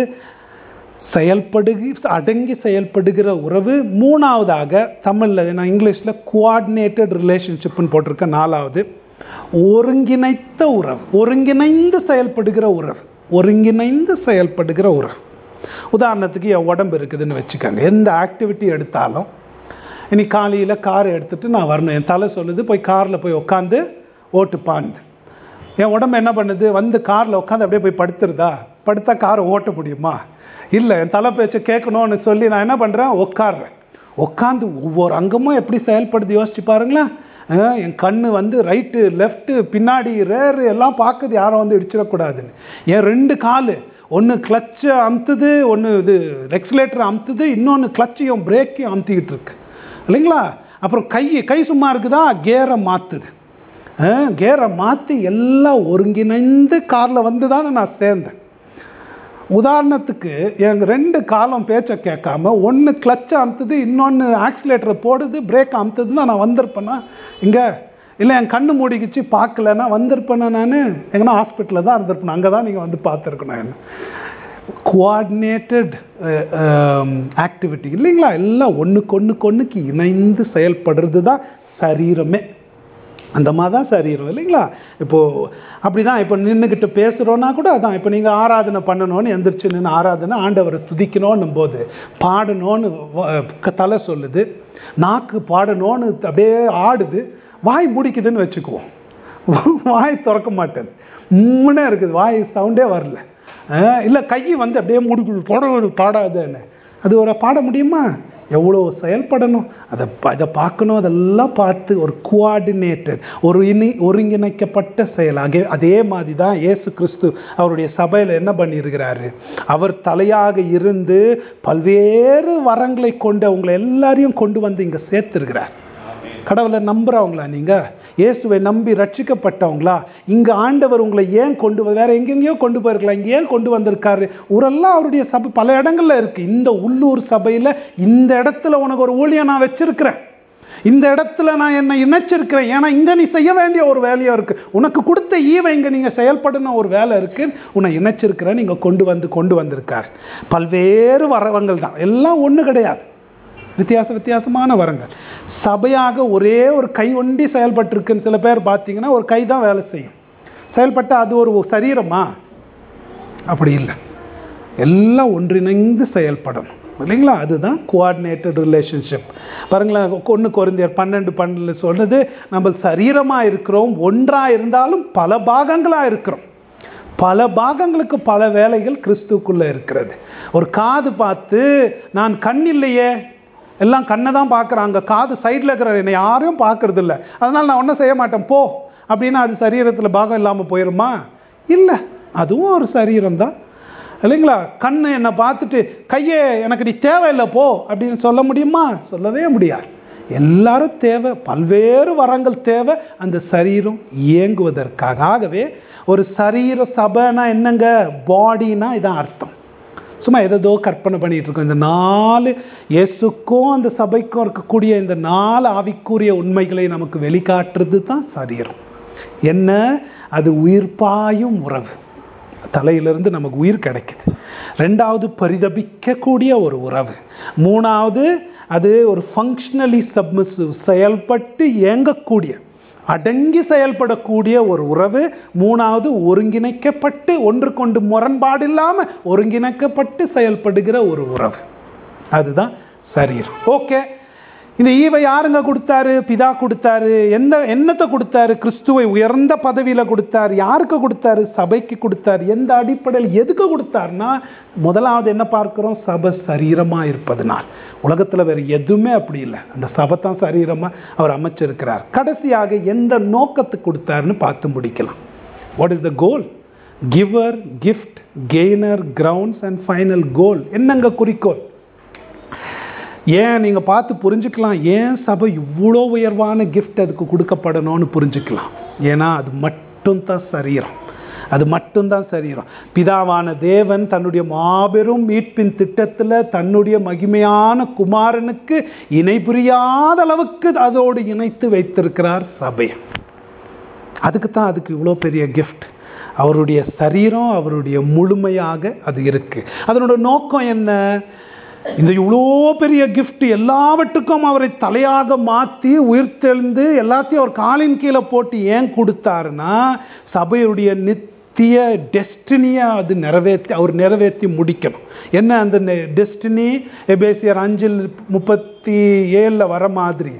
செயல்படுகி அடங்கி செயல்படுகிற உறவு மூணாவதாக தமிழில் நான் இங்கிலீஷில் கோஆர்டினேட்டட் ரிலேஷன்ஷிப்னு போட்டிருக்கேன் நாலாவது ஒருங்கிணைத்த உறவு ஒருங்கிணைந்து செயல்படுகிற உறவு ஒருங்கிணைந்து செயல்படுகிற உறவு உதாரணத்துக்கு என் உடம்பு இருக்குதுன்னு வச்சுக்கோங்க எந்த ஆக்டிவிட்டி எடுத்தாலும் இன்னைக்கு காலையில் கார் எடுத்துகிட்டு நான் வரணும் என் தலை சொல்லுது போய் காரில் போய் உட்காந்து ஓட்டுப்பான்னு என் உடம்பு என்ன பண்ணுது வந்து காரில் உட்காந்து அப்படியே போய் படுத்துருதா படுத்தா காரை ஓட்ட முடியுமா இல்லை என் தலை பேச்சை கேட்கணும்னு சொல்லி நான் என்ன பண்ணுறேன் உட்காடுறேன் உட்காந்து ஒவ்வொரு அங்கமும் எப்படி செயல்படுது யோசிச்சு பாருங்களேன் அஹ் என் கண்ணு வந்து ரைட்டு லெஃப்ட்டு பின்னாடி ரேரு எல்லாம் பார்க்குது யாரும் வந்து இடிச்சிடக்கூடாதுன்னு என் ரெண்டு காலு ஒன்று கிளச்சை அமுத்துது ஒன்று இது எக்ஸலேட்டர் அமுத்துது இன்னொன்று கிளச்சையும் பிரேக்கையும் அமுத்திக்கிட்டு இருக்கு இல்லைங்களா அப்புறம் கை கை சும்மா இருக்குதா கேரை மாற்றுது கேரை மாற்றி எல்லாம் ஒருங்கிணைந்து காரில் வந்து தானே நான் சேர்ந்தேன் உதாரணத்துக்கு எங்கள் ரெண்டு காலம் பேச்சை கேட்காம ஒன்று கிளச்சை அமுத்துது இன்னொன்று ஆக்சிலேட்டரை போடுது பிரேக் அமுத்துதுன்னா நான் வந்திருப்பேனா இங்கே இல்லை என் கண்ணு மூடிக்கிச்சு பார்க்கலன்னா வந்திருப்பேனா நான் எங்கன்னா ஹாஸ்பிட்டலில் தான் இருந்திருப்பேன் அங்கே தான் நீங்கள் வந்து பார்த்துருக்கணும் என்ன கோஆர்டினேட்டட் ஆக்டிவிட்டி இல்லைங்களா எல்லாம் ஒன்றுக்கு ஒன்றுக்கு ஒன்றுக்கு இணைந்து செயல்படுறது தான் சரீரமே அந்த மாதிரி தான் சரீரம் இல்லைங்களா இப்போது அப்படி தான் இப்போ நின்றுக்கிட்டு பேசுகிறோன்னா கூட அதான் இப்போ நீங்கள் ஆராதனை பண்ணணும்னு எந்திரிச்சு நின்று ஆராதனை ஆண்டவரை துதிக்கணும்னும் போது பாடணும்னு வ- க- தலை சொல்லுது நாக்கு பாடணும்னு அப்படியே ஆடுது வாய் முடிக்குதுன்னு வச்சுக்குவோம் வாய் திறக்க மாட்டேது முன்னே இருக்குது வாய் சவுண்டே வரல இல்லை கை வந்து அப்படியே முடிக்குது போட பாடாதுன்னு அது ஒரு பாட முடியுமா எவ்வளோ செயல்படணும் அதை ப- அதை பார்க்கணும் அதெல்லாம் பார்த்து ஒரு கோஆர்டினேட்டட் ஒரு இனி ஒருங்கிணைக்கப்பட்ட செயலாக அதே மாதிரி தான் இயேசு கிறிஸ்து அவருடைய சபையில் என்ன பண்ணியிருக்கிறாரு அவர் தலையாக இருந்து பல்வேறு வரங்களை கொண்டு உங்களை எல்லாரையும் கொண்டு வந்து இங்கே சேர்த்துருக்கிறார் கடவுளை நம்புறவங்களா நீங்க இயேசுவை நம்பி ரட்சிக்கப்பட்டவங்களா இங்க ஆண்டவர் உங்களை ஏன் கொண்டு வ- வேற எங்கெங்கேயோ கொண்டு போயிருக்கலாம் இங்க ஏன் கொண்டு வந்திருக்காரு ஊரெல்லாம் அவருடைய சபை பல இடங்கள்ல இருக்கு இந்த உள்ளூர் சபையில இந்த இடத்துல உனக்கு ஒரு ஊழியம் நான் வச்சிருக்கிறேன் இந்த இடத்துல நான் என்னை இணைச்சிருக்கிறேன் ஏன்னா இங்க நீ செய்ய வேண்டிய ஒரு வேலையும் இருக்கு உனக்கு கொடுத்த ஈவை இங்க நீங்க செயல்படணும் ஒரு வேலை இருக்கு உன்னை இணைச்சிருக்கிறேன் நீங்க கொண்டு வந்து கொண்டு வந்திருக்காரு பல்வேறு வரவங்கள் தான் எல்லாம் ஒண்ணு கிடையாது வித்தியாச வித்தியாசமான வரங்கள் சபையாக ஒரே ஒரு கை ஒண்டி செயல்பட்டிருக்குன்னு சில பேர் பார்த்தீங்கன்னா ஒரு கை தான் வேலை செய்யும் செயல்பட்ட அது ஒரு சரீரமா அப்படி இல்லை எல்லாம் ஒன்றிணைந்து செயல்படணும் இல்லைங்களா அதுதான் கோஆர்டினேட்டட் ரிலேஷன்ஷிப் பாருங்களேன் ஒன்று குறைந்தர் பன்னெண்டு பன்னெண்டு சொல்றது நம்ம சரீரமாக இருக்கிறோம் ஒன்றாக இருந்தாலும் பல பாகங்களாக இருக்கிறோம் பல பாகங்களுக்கு பல வேலைகள் கிறிஸ்துக்குள்ளே இருக்கிறது ஒரு காது பார்த்து நான் கண் இல்லையே எல்லாம் கண்ணை தான் பார்க்குறாங்க காது சைடில் இருக்கிற என்னை யாரையும் பார்க்கறது இல்லை அதனால் நான் ஒன்றும் செய்ய மாட்டேன் போ அப்படின்னா அது சரீரத்தில் பாகம் இல்லாமல் போயிருமா இல்லை அதுவும் ஒரு சரீரம் தான் இல்லைங்களா கண்ணு என்னை பார்த்துட்டு கையே எனக்கு நீ தேவையில்லை போ அப்படின்னு சொல்ல முடியுமா சொல்லவே முடியாது எல்லாரும் தேவை பல்வேறு வரங்கள் தேவை அந்த சரீரம் இயங்குவதற்காக ஆகவே ஒரு சரீர சபைனா என்னங்க பாடினா இதான் அர்த்தம் சும்மா எதோ கற்பனை பண்ணிட்டு இருக்கோம் இந்த நாலு இயேசுக்கும் அந்த சபைக்கும் இருக்கக்கூடிய இந்த நாலு ஆவிக்குரிய உண்மைகளை நமக்கு வெளிக்காட்டுறது தான் சரீரம் என்ன அது உயிர்ப்பாயும் உறவு தலையிலிருந்து நமக்கு உயிர் கிடைக்குது ரெண்டாவது பரிதபிக்கக்கூடிய ஒரு உறவு மூணாவது அது ஒரு ஃபங்க்ஷனலி சப்மிசிவ் செயல்பட்டு இயங்கக்கூடிய அடங்கி செயல்படக்கூடிய ஒரு உறவு மூணாவது ஒருங்கிணைக்கப்பட்டு ஒன்றுக்கொண்டு முரண்பாடு இல்லாமல் ஒருங்கிணைக்கப்பட்டு செயல்படுகிற ஒரு உறவு அதுதான் சரீரம் ஓகே இந்த ஈவை யாருங்க கொடுத்தாரு பிதா கொடுத்தாரு எந்த என்னத்தை கொடுத்தாரு கிறிஸ்துவை உயர்ந்த பதவியில் கொடுத்தாரு யாருக்கு கொடுத்தாரு சபைக்கு கொடுத்தாரு எந்த அடிப்படையில் எதுக்கு கொடுத்தாருன்னா முதலாவது என்ன பார்க்கிறோம் சபை சரீரமாக இருப்பதனால் உலகத்தில் வேறு எதுவுமே அப்படி இல்லை அந்த சபை தான் சரீரமாக அவர் அமைச்சிருக்கிறார் கடைசியாக எந்த நோக்கத்துக்கு கொடுத்தாருன்னு பார்த்து முடிக்கலாம் what is the goal giver gift gainer grounds and final goal என்னங்க குறிக்கோள் ஏன் நீங்கள் பார்த்து புரிஞ்சுக்கலாம் ஏன் சபை இவ்வளோ உயர்வான கிஃப்ட் அதுக்கு கொடுக்கப்படணும்னு புரிஞ்சுக்கலாம் ஏன்னா அது மட்டும்தான் சரீரம் அது மட்டும்தான் சரீரம் பிதாவான தேவன் தன்னுடைய மாபெரும் மீட்பின் திட்டத்தில் தன்னுடைய மகிமையான குமாரனுக்கு இணை புரியாத அளவுக்கு அதோடு இணைத்து வைத்திருக்கிறார் சபை அதுக்கு தான் அதுக்கு இவ்வளோ பெரிய கிஃப்ட் அவருடைய சரீரம் அவருடைய முழுமையாக அது இருக்கு அதனோட நோக்கம் என்ன இந்த இவ்வளோ பெரிய gift எல்லாவற்றுக்கும் அவரை தலையாக மாற்றி உயிர்த்தெழுந்து எல்லாத்தையும் அவர் காலின் கீழே போட்டு ஏன் கொடுத்தாருன்னா சபையுடைய நித்திய டெஸ்டினியை அது நிறைவேற்றி அவர் நிறைவேற்றி முடிக்கணும் என்ன அந்த டெஸ்டினி எபேசியர் அஞ்சில் முப்பத்தி ஏழில் வர மாதிரி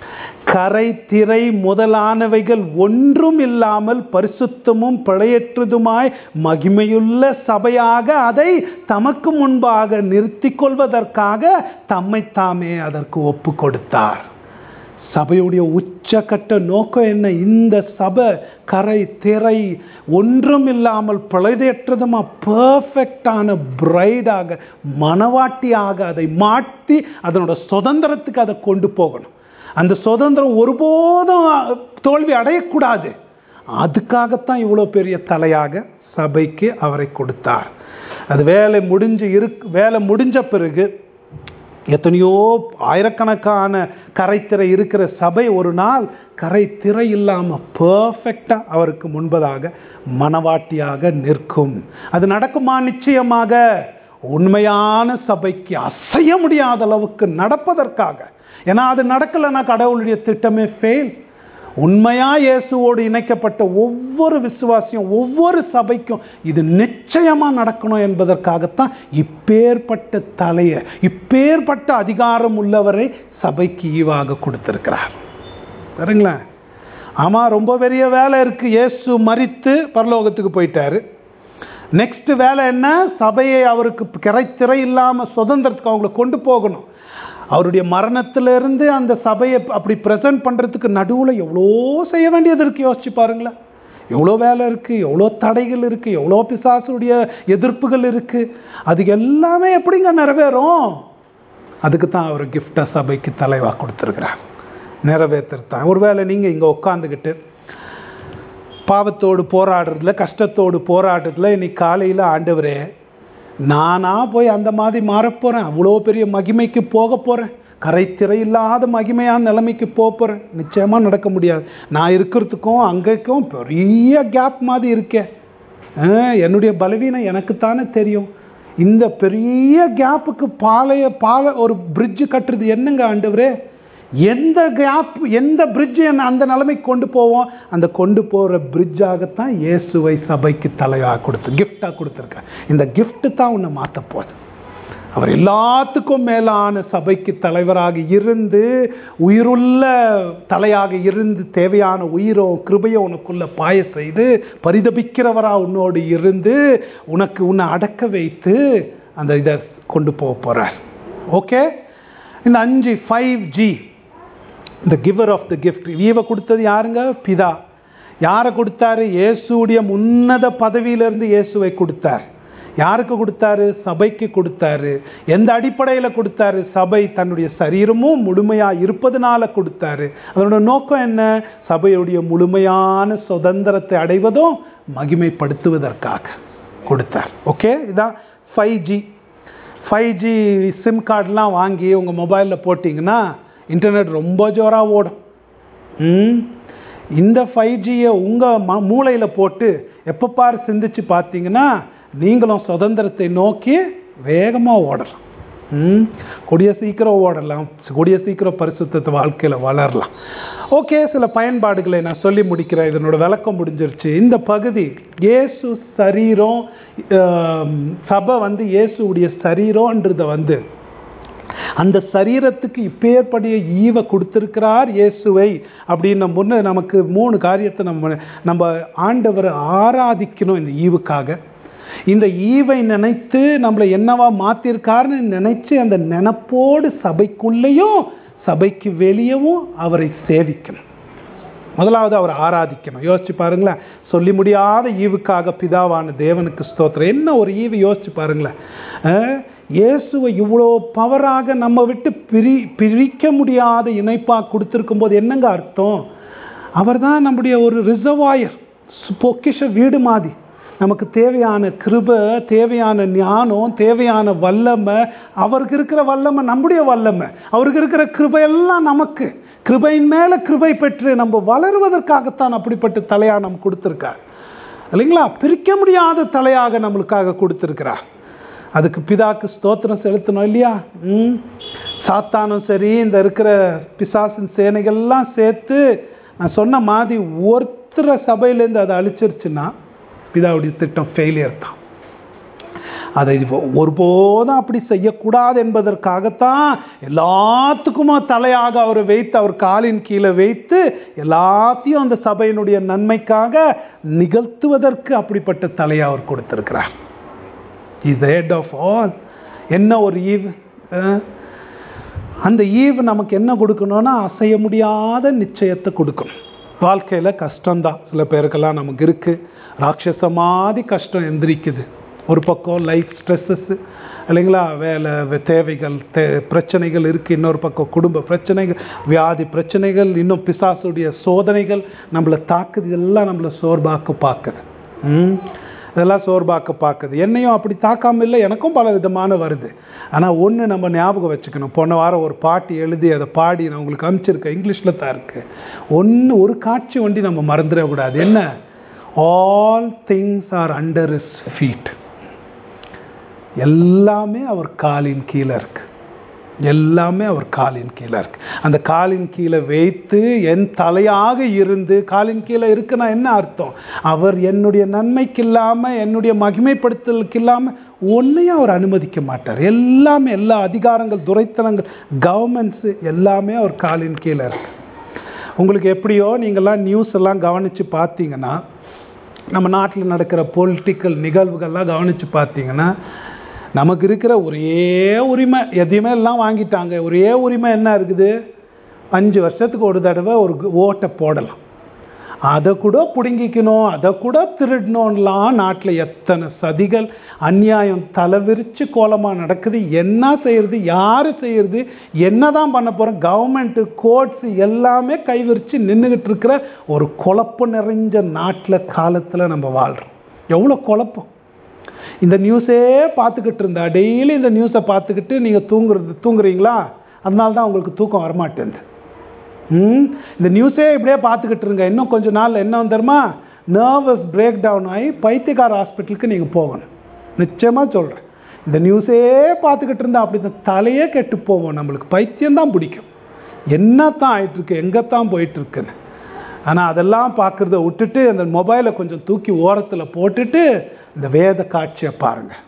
கரை திரை முதலானவைகள் ஒன்றும் இல்லாமல் பரிசுத்தமும் பிழையற்றதுமாய் மகிமையுள்ள சபையாக அதை தமக்கு முன்பாக நிறுத்திக் கொள்வதற்காக தம்மை தாமே அதற்கு ஒப்பு கொடுத்தார் சபையுடைய உச்சக்கட்ட நோக்கம் என்ன இந்த சபை கரை திரை ஒன்றும் இல்லாமல் பிழைதற்றதுமா பர்ஃபெக்டான பிரைடாக மனவாட்டியாக அதை மாற்றி அதனோட சுதந்திரத்துக்கு அதை கொண்டு போகணும் அந்த சுதந்திரம் ஒருபோதும் தோல்வி அடையக்கூடாது அதுக்காகத்தான் இவ்வளோ பெரிய தலையாக சபைக்கு அவரை கொடுத்தார் அது வேலை முடிஞ்சு இருக் வேலை முடிஞ்ச பிறகு எத்தனையோ ஆயிரக்கணக்கான கரைத்திரை இருக்கிற சபை ஒரு நாள் கரைத்திரை இல்லாமல் பர்ஃபெக்டாக அவருக்கு முன்பதாக மனவாட்டியாக நிற்கும் அது நடக்குமா நிச்சயமாக உண்மையான சபைக்கு அசைய முடியாத அளவுக்கு நடப்பதற்காக ஏன்னா அது நடக்கலைன்னா கடவுளுடைய திட்டமே ஃபெயில் உண்மையா இயேசுவோடு இணைக்கப்பட்ட ஒவ்வொரு விசுவாசியும் ஒவ்வொரு சபைக்கும் இது நிச்சயமா நடக்கணும் என்பதற்காகத்தான் இப்பேற்பட்ட தலையை இப்பேற்பட்ட அதிகாரம் உள்ளவரை சபைக்கு ஈவாக கொடுத்திருக்கிறார் சரிங்களேன் ஆமா ரொம்ப பெரிய வேலை இருக்கு இயேசு மறித்து பரலோகத்துக்கு போயிட்டாரு நெக்ஸ்ட் வேலை என்ன சபையை அவருக்கு கரைத்திரை இல்லாம சுதந்திரத்துக்கு அவங்களை கொண்டு போகணும் அவருடைய மரணத்திலிருந்து அந்த சபையை அப்படி ப்ரெசென்ட் பண்ணுறதுக்கு நடுவில் எவ்வளோ செய்ய வேண்டியது இருக்குது யோசிச்சு பாருங்களேன் எவ்வளோ வேலை இருக்குது எவ்வளோ தடைகள் இருக்குது எவ்வளோ பிசாசுடைய எதிர்ப்புகள் இருக்குது அது எல்லாமே எப்படிங்க நிறைவேறும் அதுக்கு தான் அவர் கிஃப்டாக சபைக்கு தலைவாக கொடுத்துருக்கிறார் நிறைவேற்றுத்தான் ஒருவேளை நீங்கள் இங்கே உட்காந்துக்கிட்டு பாவத்தோடு போராடுறதுல கஷ்டத்தோடு போராடுறதுல இன்னைக்கு காலையில் ஆண்டவரே நானா போய் அந்த மாதிரி மாறப்போகிறேன் அவ்வளோ பெரிய மகிமைக்கு போக போகிறேன் கரைத்திரை இல்லாத நிலைமைக்கு நிலைமைக்கு போக போகிறேன் நிச்சயமாக நடக்க முடியாது நான் இருக்கிறதுக்கும் அங்கேக்கும் பெரிய கேப் மாதிரி இருக்கேன் ஆ, என்னுடைய பலவீனம் எனக்குத்தானே தெரியும் இந்த பெரிய கேப்புக்கு பாலைய பால ஒரு பிரிட்ஜு கட்டுறது என்னங்க ஆண்டவரே எந்த கேப் எந்த பிரிட்ஜ் என்ன அந்த நிலைமைக்கு கொண்டு போவோம் அந்த கொண்டு போகிற பிரிட்ஜாகத்தான் இயேசுவை சபைக்கு தலையாக கொடுத்து கிஃப்டாக கொடுத்துருக்கேன் இந்த gift தான் உன்னை மாற்ற போகுது அவர் எல்லாத்துக்கும் மேலான சபைக்கு தலைவராக இருந்து உயிருள்ள தலையாக இருந்து தேவையான உயிரோ கிருபையோ உனக்குள்ள பாய செய்து பரிதபிக்கிறவரா உன்னோடு இருந்து உனக்கு உன்னை அடக்க வைத்து அந்த இதை கொண்டு போக போகிறார் ஓகே இந்த அஞ்சு ஃபைவ் ஜி இந்த கிவர் ஆஃப் த கிஃப்ட் ஈவை கொடுத்தது யாருங்க பிதா யாரை கொடுத்தாரு இயேசுடைய உன்னத பதவியிலிருந்து இயேசுவை கொடுத்தார் யாருக்கு கொடுத்தாரு சபைக்கு கொடுத்தாரு எந்த அடிப்படையில் கொடுத்தாரு சபை தன்னுடைய சரீரமும் முழுமையாக இருப்பதனால கொடுத்தாரு அதனோட நோக்கம் என்ன சபையுடைய முழுமையான சுதந்திரத்தை அடைவதும் மகிமைப்படுத்துவதற்காக கொடுத்தார் ஓகே இதான் five G five G SIM கார்டெலாம் வாங்கி உங்கள் மொபைலில் போட்டிங்கன்னா இன்டர்நெட் ரொம்ப ஜோராக ஓடும் ம் இந்த ஃபைவ் ஜியை உங்கள் ம மூளையில் போட்டு எப்போ பாரு சிந்திச்சு பார்த்தீங்கன்னா நீங்களும் சுதந்திரத்தை நோக்கி வேகமாக ஓடலாம் ம் கூடிய சீக்கிரம் ஓடலாம் கூடிய சீக்கிரம் பரிசுத்த வாழ்க்கையில் வளரலாம் ஓகே சில பயன்பாடுகளை நான் சொல்லி முடிக்கிறேன் இதனோட விளக்கம் முடிஞ்சிருச்சு இந்த பகுதி இயேசு சரீரம் ஆம், சபை வந்து இயேசுடைய சரீரம்ன்றதை வந்து அந்த சரீரத்துக்கு இப்பேற்படிய ஈவை கொடுத்திருக்கிறார் இயேசுவை அப்படின்னு முன்ன நமக்கு மூணு காரியத்தை நம்ம நம்ம ஆண்டவரை ஆராதிக்கணும் இந்த ஈவுக்காக இந்த ஈவை நினைத்து நம்மளை என்னவா மாத்திருக்காருன்னு நினைச்சு அந்த நினப்போடு சபைக்குள்ளேயும் சபைக்கு வெளியவும் அவரை சேவிக்கணும் முதலாவது அவர் ஆராதிக்கணும் யோசிச்சு பாருங்களேன் சொல்லி முடியாத ஈவுக்காக பிதாவான தேவனுக்கு ஸ்தோத்திரம் என்ன ஒரு ஈவு யோசிச்சு பாருங்களேன் அஹ், இயேசுவை இவ்வளோ பவராக நம்ம விட்டு பிரி பிரிக்க முடியாத இணைப்பாக கொடுத்துருக்கும் போது என்னங்க அர்த்தம் அவர் தான் நம்முடைய ஒரு ரிசர்வாயர் பொக்கிஷ வீடு மாதிரி நமக்கு தேவையான கிருபை தேவையான ஞானம் தேவையான வல்லமை அவருக்கு இருக்கிற வல்லமை நம்முடைய வல்லமை அவருக்கு இருக்கிற கிருபை எல்லாம் நமக்கு கிருபையின் மேலே கிருபை பெற்று நம்ம வளருவதற்காகத்தான் அப்படிப்பட்ட தலையாக நம்ம கொடுத்துருக்கார் இல்லைங்களா பிரிக்க முடியாத தலையாக நம்மளுக்காக கொடுத்துருக்கிறார் அதுக்கு பிதாக்கு ஸ்தோத்திரம் செலுத்தணும் இல்லையா ம் சாத்தானும் சரி இந்த இருக்கிற பிசாசின் சேனைகள்லாம் சேர்த்து நான் சொன்ன மாதிரி ஒருத்தர சபையிலேருந்து அதை அழிச்சிருச்சுன்னா பிதாவுடைய திட்டம் ஃபெயிலியர் தான் அதை ஒருபோதும் அப்படி செய்யக்கூடாது என்பதற்காகத்தான் எல்லாத்துக்குமா தலையாக அவரை வைத்து அவர் காலின் கீழே வைத்து எல்லாத்தையும் அந்த சபையினுடைய நன்மைக்காக நிகழ்த்துவதற்கு அப்படிப்பட்ட தலையை அவர் கொடுத்திருக்கிறார் இஸ் ஹெட் ஆஃப் ஆல் என்ன ஒரு ஈவ் அந்த ஈவ் நமக்கு என்ன கொடுக்கணும்னா அசைய முடியாத நிச்சயத்தை கொடுக்கணும் வாழ்க்கையில் கஷ்டம்தான் சில பேருக்கெல்லாம் நமக்கு இருக்குது ராட்சச மாதிரி கஷ்டம் எந்திரிக்குது ஒரு பக்கம் லைஃப் ஸ்ட்ரெஸ்ஸஸ் இல்லைங்களா வேலை வே- தேவைகள் தே பிரச்சனைகள் இருக்குது இன்னொரு பக்கம் குடும்ப பிரச்சனைகள் வியாதி பிரச்சனைகள் இன்னும் பிசாசுடைய சோதனைகள் நம்மளை தாக்குது இதெல்லாம் நம்மளை சோர்வாக்க பார்க்குது ம் இதெல்லாம் சோர்வாக்க பார்க்குது என்னையும் அப்படி தாக்காம இல்லை எனக்கும் பல விதமான வருது ஆனால் ஒன்று நம்ம ஞாபகம் வச்சுக்கணும் போன வாரம் ஒரு பாட்டு எழுதி அதை பாடி நான் உங்களுக்கு அனுப்பிச்சிருக்கேன் இங்கிலீஷில் தான் இருக்குது ஒன்று ஒரு காட்சி ஒண்டி நம்ம மறந்துடக்கூடாது என்ன all things are under his feet எல்லாமே அவர் காலின் கீழே இருக்கு எல்லாமே அவர் காலின் கீழே இருக்கு அந்த காலின் கீழே வைத்து என் தலையாக இருந்து காலின் கீழே இருக்குன்னா என்ன அர்த்தம் அவர் என்னுடைய நன்மைக்கு இல்லாமல் என்னுடைய மகிமைப்படுத்தலுக்கு இல்லாமல் ஒன்றையும் அவர் அனுமதிக்க மாட்டார் எல்லாமே எல்லா அதிகாரங்கள் துரைத்தனங்கள் கவர்மெண்ட்ஸு எல்லாமே அவர் காலின் கீழே இருக்கு உங்களுக்கு எப்படியோ நீங்கள்லாம் நியூஸ் எல்லாம் கவனித்து பார்த்தீங்கன்னா நம்ம நாட்டில் நடக்கிற பொலிட்டிக்கல் நிகழ்வுகள்லாம் கவனித்து பார்த்தீங்கன்னா நமக்கு இருக்கிற ஒரே உரிமை எதையுமே எல்லாம் வாங்கிட்டாங்க ஒரே உரிமை என்ன இருக்குது அஞ்சு வருஷத்துக்கு ஒரு தடவை ஒரு கு- ஓட்டை போடலாம் அதை கூட பிடுங்கிக்கணும் அதை கூட திருடணும்லாம் நாட்டில் எத்தனை சதிகள் அநியாயம் தலைவிரிச்சு கோலமாக நடக்குது என்ன செய்யறது யார் செய்யறது என்ன தான் பண்ண போகிறோம் கவர்மெண்ட்டு கோர்ட்ஸ் எல்லாமே கைவிரிச்சு நின்றுக்கிட்டு இருக்கிற ஒரு குழப்பம் நிறைஞ்ச நாட்டில் காலத்தில் நம்ம வாழ்கிறோம் எவ்வளோ குழப்பம் இந்த நியூஸே பார்த்துக்கிட்டு இருந்தா டெய்லி இந்த நியூஸை பார்த்துக்கிட்டு நீங்கள் தூங்குறது தூங்குறீங்களா அதனால தான் உங்களுக்கு தூக்கம் வரமாட்டேங்குது ம் இந்த நியூஸே இப்படியே பார்த்துக்கிட்டு இருங்க இன்னும் கொஞ்ச நாள் என்ன வந்து தெரியுமா நர்வஸ் பிரேக் டவுன் ஆகி பைத்தியக்கார ஹாஸ்பிட்டலுக்கு நீங்கள் போகணும் நிச்சயமாக சொல்கிறேன் இந்த நியூஸே பார்த்துக்கிட்டு இருந்தால் அப்படி இந்த தலையே கெட்டு போவோம் நம்மளுக்கு பைத்தியம் தான் பிடிக்கும் என்ன தான் ஆயிட்டுருக்கு எங்கே தான் போயிட்டுருக்குன்னு ஆனால் அதெல்லாம் பார்க்குறத விட்டுட்டு அந்த மொபைலை கொஞ்சம் தூக்கி ஓரத்தில் போட்டுட்டு இந்த வேத காட்சியை பாருங்கள்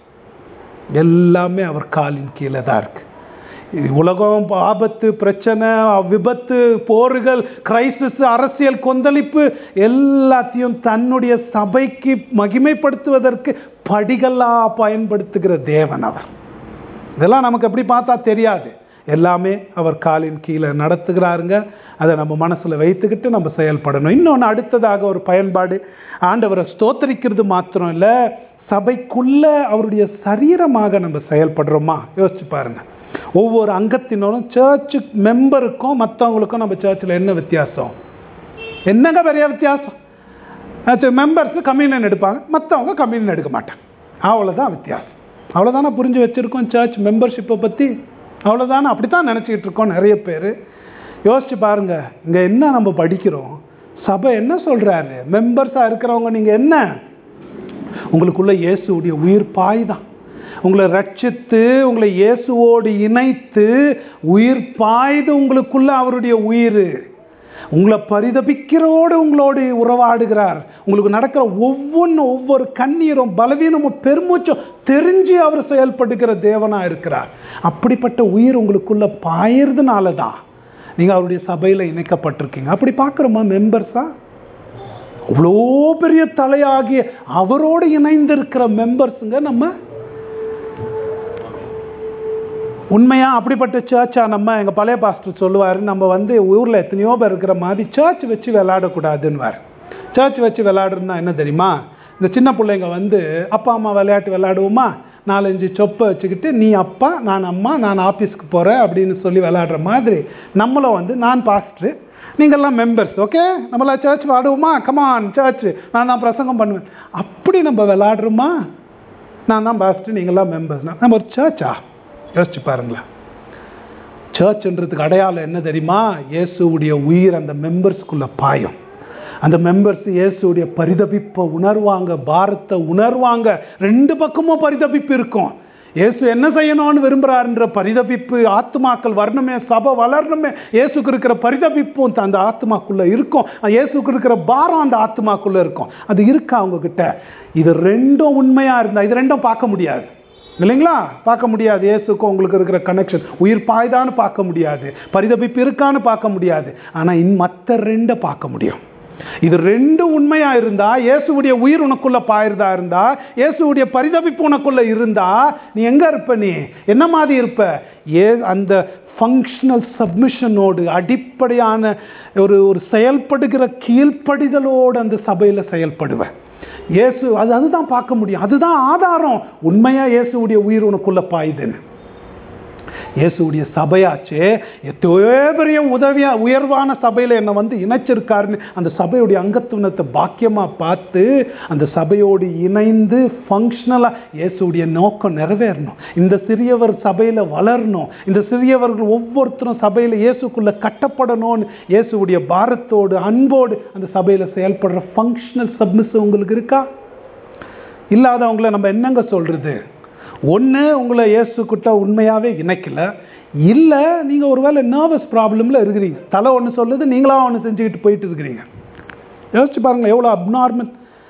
எல்லாமே அவர் காலின் கீழே தான் இருக்கு இது உலகம் ஆபத்து பிரச்சனை விபத்து போர்கள் கிரைசிஸ் அரசியல் கொந்தளிப்பு எல்லாத்தையும் தன்னுடைய சபைக்கு மகிமைப்படுத்துவதற்கு படிகளாக பயன்படுத்துகிற தேவன் அவர் இதெல்லாம் நமக்கு எப்படி பார்த்தா தெரியாது எல்லாமே அவர் காலின் கீழே நடத்துகிறாருங்க அதை நம்ம மனசில் வைத்துக்கிட்டு நம்ம செயல்படணும் இன்னொன்று அடுத்ததாக ஒரு பயன்பாடு ஆண்டவரை ஸ்தோத்தரிக்கிறது மாத்திரம் இல்லை சபைக்குள்ள அவருடைய சரீரமாக நம்ம செயல்படுறோமா யோசிச்சு பாருங்க ஒவ்வொரு அங்கத்தினரும் சர்ச்சு மெம்பருக்கும் மற்றவங்களுக்கும் நம்ம சர்ச்சில் என்ன வித்தியாசம் என்னங்க பெரிய வித்தியாசம் மெம்பர்ஸ் கம்யூனியன் எடுப்பாங்க மற்றவங்க கம்யூனியன் எடுக்க மாட்டாங்க அவ்வளோதான் வித்தியாசம் அவ்வளோதானே புரிஞ்சு வச்சுருக்கோம் சர்ச் மெம்பர்ஷிப்பை பற்றி அவ்வளோதானே அப்படி தான் நினச்சிக்கிட்டு இருக்கோம் நிறைய பேர் யோசிச்சு பாருங்க இங்கே என்ன நம்ம படிக்கிறோம் சபை என்ன சொல்கிறாரு மெம்பர்ஸாக இருக்கிறவங்க நீங்கள் என்ன உங்களுக்குள்ள இயேசுடைய உயிர் பாய் தான் உங்களை ரட்சித்து உங்களை இயேசுவோடு இணைத்து உயிர் பாய்து உங்களுக்குள்ள அவருடைய உயிர் உங்களை பரிதபிக்கிறோடு உங்களோடு உறவாடுகிறார் உங்களுக்கு நடக்கிற ஒவ்வொன்றும் ஒவ்வொரு கண்ணீரும் பலவீனமும் பெருமூச்சும் தெரிஞ்சு அவர் செயல்படுகிற தேவனாக இருக்கிறார் அப்படிப்பட்ட உயிர் உங்களுக்குள்ள பாயறதுனால தான் நீங்கள் அவருடைய சபையில் இணைக்கப்பட்டிருக்கீங்க அப்படி பார்க்குறோமா மெம்பர்ஸா அவ்வளோ பெரிய தலையாகிய அவரோடு இணைந்திருக்கிற மெம்பர்ஸுங்க நம்ம உண்மையா அப்படிப்பட்ட சர்ச்சா நம்ம எங்கள் பழைய பாஸ்டர் சொல்லுவார் நம்ம வந்து ஊரில் எத்தனையோ பேர் இருக்கிற மாதிரி சர்ச் வச்சு விளையாடக்கூடாதுன்னுவார் சர்ச் வச்சு விளையாடுறதுனா என்ன தெரியுமா இந்த சின்ன பிள்ளைங்க வந்து அப்பா அம்மா விளையாட்டு விளையாடுவோமா நாலஞ்சு சொப்பை வச்சுக்கிட்டு நீ அப்பா நான் அம்மா நான் ஆஃபீஸ்க்கு போகிறேன் அப்படின்னு சொல்லி விளையாடுற மாதிரி நம்மளும் வந்து நான் பாஸ்டரு நீங்கள்லாம் மெம்பர்ஸ் ஓகே நம்மளாம் சர்ச் ஆடுவோமா கமான் சர்ச் நான் தான் பிரசங்கம் பண்ணுவேன் அப்படி நம்ம விளையாடுறோமா நான் தான் பாஸ்டர் நீங்களாம் மெம்பர்ஸ் நம்ம ஒரு சர்ச்சா யோசிச்சு பாருங்களேன் சர்ச்ன்றதுக்கு அடையாளம் என்ன தெரியுமா இயேசுவுடைய உயிர் அந்த மெம்பர்ஸ்குள்ள பாயும் அந்த மெம்பர்ஸ் இயேசுடைய பரிதபிப்பை உணர்வாங்க பாரத்தை உணர்வாங்க ரெண்டு பக்கமும் பரிதபிப்பு இருக்கும் இயேசு என்ன செய்யணும்னு விரும்புகிறாருன்ற பரிதபிப்பு ஆத்மாக்கள் வரணுமே சபை வளரணுமே இயேசுக்கு இருக்கிற பரிதபிப்பும் அந்த ஆத்மாக்குள்ள இருக்கும் இயேசுக்கு இருக்கிற பாரம் அந்த ஆத்மாக்குள்ள இருக்கும் அது இருக்கா அவங்க கிட்ட இது ரெண்டும் உண்மையா இருந்தா இது ரெண்டும் பார்க்க முடியாது இல்லைங்களா பார்க்க முடியாது இயேசுக்கும் உங்களுக்கு இருக்கிற கனெக்ஷன் உயிர் பாய்தான்னு பார்க்க முடியாது பரிதபிப்பு இருக்கான்னு பார்க்க முடியாது ஆனால் இன் மற்ற ரெண்டை பார்க்க முடியும் இது ரெண்டும் உண்மையா இருந்தா இயேசுவுடைய உயிர் உனக்குள்ள பாயிருதா இருந்தா இயேசுவுடைய பரிதபிப்பு உனக்குள்ள இருந்தா நீ எங்க இருப்ப நீ என்ன மாதிரி இருப்ப ஏ அந்த ஃபங்க்ஷனல் சப்மிஷனோடு அடிப்படையான ஒரு ஒரு செயல்படுகிற கீழ்ப்படிதலோடு அந்த சபையில் செயல்படுவ இயேசு அது அதுதான் பார்க்க முடியும் அதுதான் ஆதாரம் உண்மையா இயேசுவுடைய உயிர் உனக்குள்ள பாயுதுன்னு இயேசுடைய சபையாச்சே எத்தனையோ பெரிய உதவியா உயர்வான சபையில் என்னை வந்து இணைச்சிருக்காருன்னு அந்த சபையுடைய அங்கத்துவனத்தை பாக்கியமாக பார்த்து அந்த சபையோடு இணைந்து ஃபங்க்ஷனலாக இயேசுடைய நோக்கம் நிறைவேறணும் இந்த சிறியவர் சபையில் வளரணும் இந்த சிறியவர்கள் ஒவ்வொருத்தரும் சபையில் இயேசுக்குள்ளே கட்டப்படணும்னு இயேசுடைய பாரத்தோடு அன்போடு அந்த சபையில் செயல்படுற ஃபங்க்ஷனல் சப்மிஸ் உங்களுக்கு இருக்கா இல்லாதவங்கள நம்ம என்னங்க சொல்கிறது ஒன்று உங்களை இயேசுக்கிட்ட உண்மையாகவே இணைக்கல இல்லை நீங்கள் ஒருவேளை நர்வஸ் ப்ராப்ளமில் இருக்கிறீங்க தலை ஒன்று சொல்லுது நீங்களாக ஒன்று செஞ்சுக்கிட்டு போயிட்டு இருக்கிறீங்க யோசிச்சு பாருங்கள் எவ்வளோ அப்நார்மல்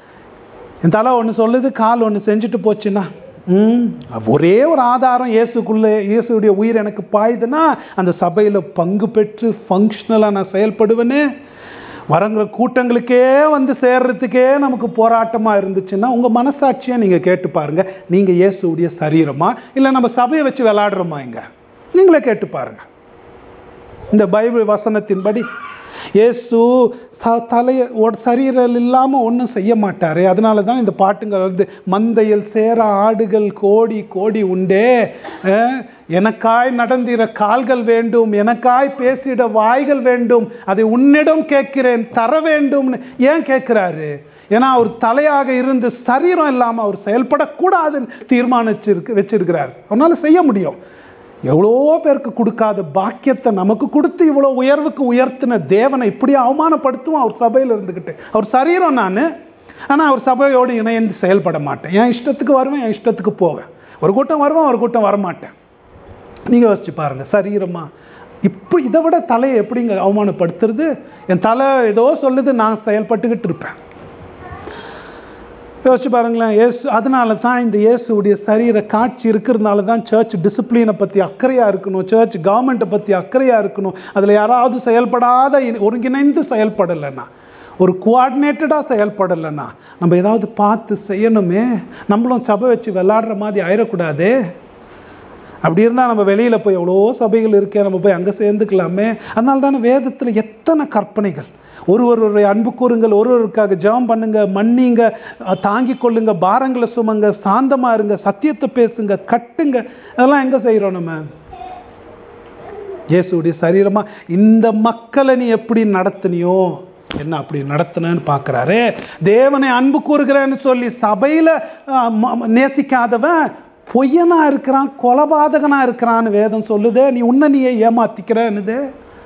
என் தலை ஒன்று சொல்லுது கால் ஒன்று செஞ்சுட்டு போச்சுன்னா ம் ஒரே ஒரு ஆதாரம் இயேசுக்குள்ளே இயேசுடைய உயிர் எனக்கு பாயுதுன்னா அந்த சபையில் பங்கு பெற்று ஃபங்க்ஷனலாக நான் செயல்படுவேன்னு வரங்கிற கூட்டங்களுக்கே வந்து சேர்றதுக்கே நமக்கு போராட்டமாக இருந்துச்சுன்னா உங்கள் மனசாட்சியை நீங்கள் கேட்டு பாருங்கள் நீங்கள் இயேசுடைய சரீரமா இல்லை நம்ம சபையை வச்சு விளாடுறோமா இங்கே நீங்களே கேட்டு பாருங்கள் இந்த பைபிள் வசனத்தின்படி இயேசு ச தலைய ஒரு சரீரம் இல்லாமல் ஒன்றும் செய்ய மாட்டார் அதனால தான் இந்த பாட்டுங்கள் வந்து மந்தையில் சேர ஆடுகள் கோடி கோடி உண்டே அஹ், எனக்காய் நடந்திர கால்கள் வேண்டும் எனக்காய் பேசிட வாய்கள் வேண்டும் அதை உன்னிடம் கேட்கிறேன் தர வேண்டும்னு ஏன் கேட்குறாரு ஏன்னா அவர் தலையாக இருந்து சரீரம் இல்லாமல் அவர் செயல்படக்கூடாதுன்னு தீர்மானிச்சிருக்கு வச்சிருக்கிறார் அவனால் செய்ய முடியும் எவ்வளோ பேருக்கு கொடுக்காத பாக்கியத்தை நமக்கு கொடுத்து இவ்வளோ உயர்வுக்கு உயர்த்தின தேவனை இப்படி அவமானப்படுத்துவோம் அவர் சபையில் இருந்துக்கிட்டு அவர் சரீரம் நான் ஆனால் அவர் சபையோடு இணைந்து செயல்பட மாட்டேன் என் இஷ்டத்துக்கு வருவேன் என் இஷ்டத்துக்கு போவேன் ஒரு கூட்டம் வருவேன் ஒரு கூட்டம் வரமாட்டேன் நீங்கள் யோசிச்சு பாருங்கள் சரீரமா இப்போ இதை விட தலையை எப்படிங்க அவமானப்படுத்துறது என் தலை ஏதோ சொல்லுது நான் செயல்பட்டுக்கிட்டு இருப்பேன் யோசிச்சு பாருங்களேன் இயேசு அதனால தான் இந்த இயேசுடைய சரீர காட்சி இருக்கிறதுனால தான் சர்ச் டிசிப்ளினை பற்றி அக்கறையாக இருக்கணும் சர்ச் கவர்மெண்ட்டை பற்றி அக்கறையாக இருக்கணும் அதில் யாராவது செயல்படாத இ- ஒருங்கிணைந்து செயல்படலைன்னா ஒரு கோஆர்டினேட்டடாக செயல்படலைன்னா நம்ம ஏதாவது பார்த்து செய்யணுமே நம்மளும் சபை வச்சு விளாடுற மாதிரி ஆயிடக்கூடாதே அப்படி இருந்தால் நம்ம வெளியில் போய் எவ்வளோ சபைகள் இருக்கே நம்ம போய் அங்கே சேர்ந்துக்கலாமே அதனால தானே வேதத்தில் எத்தனை கற்பனைகள் ஒருவருடைய அன்பு கூறுங்கள் ஒருவருக்காக ஜெபம் பண்ணுங்க மன்னிங்க அஹ், தாங்கிக் கொள்ளுங்க பாரங்களை சுமங்க சாந்தமா இருங்க சத்தியத்தை பேசுங்க கட்டுங்க அதெல்லாம் எங்கே செய்கிறோம் நம்ம இயேசுடைய சரீரமா இந்த மக்களை நீ எப்படி நடத்துனியோ என்ன அப்படி நடத்தினேன்னு பார்க்குறாரு தேவனை அன்பு கூறுகிறேன்னு சொல்லி சபையில் நேசிக்காதவன் பொய்யனா இருக்கிறான் கொலபாதகனா இருக்கிறான்னு வேதம் சொல்லுதே நீ உன்னை நீயே ஏமாத்திக்கிறன்னுதே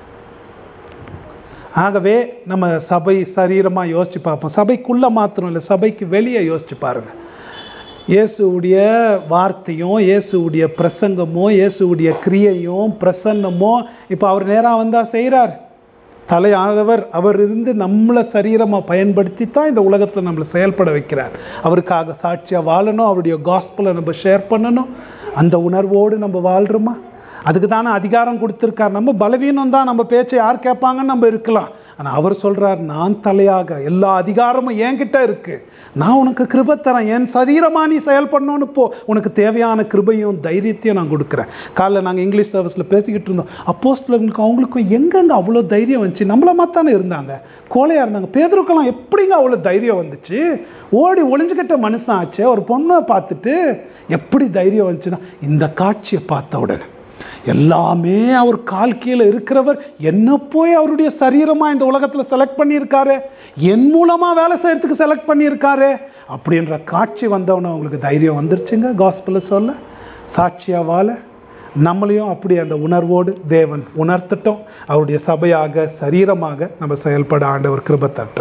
ஆகவே நம்ம சபை சரீரமாக யோசிச்சு பார்ப்போம் சபைக்குள்ளே மாத்திரம் இல்லை சபைக்கு வெளியே யோசிச்சு பாருங்க இயேசுவுடைய வார்த்தையும் இயேசுவுடைய பிரசங்கமோ இயேசுவுடைய கிரியையும் பிரசன்னமோ இப்போ அவர் நேராக வந்தால் செய்கிறார் தலையானவர் அவர் இருந்து நம்மளை சரீரமாக பயன்படுத்தி தான் இந்த உலகத்தில் நம்மளை செயல்பட வைக்கிறார் அவருக்காக சாட்சியாக வாழணும் அவருடைய காஸ்பலை நம்ம ஷேர் பண்ணணும் அந்த உணர்வோடு நம்ம வாழ்கிறோமா அதுக்கு தானே அதிகாரம் கொடுத்துருக்கார் நம்ம பலவீனம் தான் நம்ம பேச்சை யார் கேட்பாங்கன்னு நம்ம இருக்கலாம் ஆனால் அவர் சொல்றார் நான் தலையாக எல்லா அதிகாரமும் என்கிட்ட இருக்கு நான் உனக்கு கிருபை தரேன் என் சரீரமா நீ செயல்படணும்னு போ உனக்கு தேவையான கிருபையும் தைரியத்தையும் நான் கொடுக்குறேன் காலைல நாங்கள் இங்கிலீஷ் சர்வீஸில் பேசிக்கிட்டு இருந்தோம் அப்போஸ்தலர்களுக்கு அவங்களுக்கும் எங்கெங்க அவ்வளோ தைரியம் வந்துச்சு நம்மள மாதிரி தானே இருந்தாங்க கோழையாக இருந்தாங்க பேதருக்கெல்லாம் எப்படிங்க அவ்வளோ தைரியம் வந்துச்சு ஓடி ஒளிஞ்சுக்கிட்ட மனுஷன் ஆச்சே ஒரு பொண்ணை பார்த்துட்டு எப்படி தைரியம் வந்துச்சுன்னா இந்த காட்சியை பார்த்த உடனே எல்லாமே அவர் கால் கீழே இருக்கிறவர் என்ன போய் அவருடைய சரீரமா இந்த உலகத்துல செலக்ட் பண்ணியிருக்காரு என் மூலமா வேலை செய்யறதுக்கு செலக்ட் பண்ணியிருக்காரு அப்படின்ற காட்சி வந்தவன அவங்களுக்கு தைரியம் வந்துருச்சுங்க காஸ்பிள சொல்ல சாட்சியா வாழ நம்மளையும் அப்படி அந்த உணர்வோடு தேவன் உணர்த்தட்டும் அவருடைய சபையாக சரீரமாக நம்ம செயல்பட ஆண்டவர் கிருபை தரட்டும்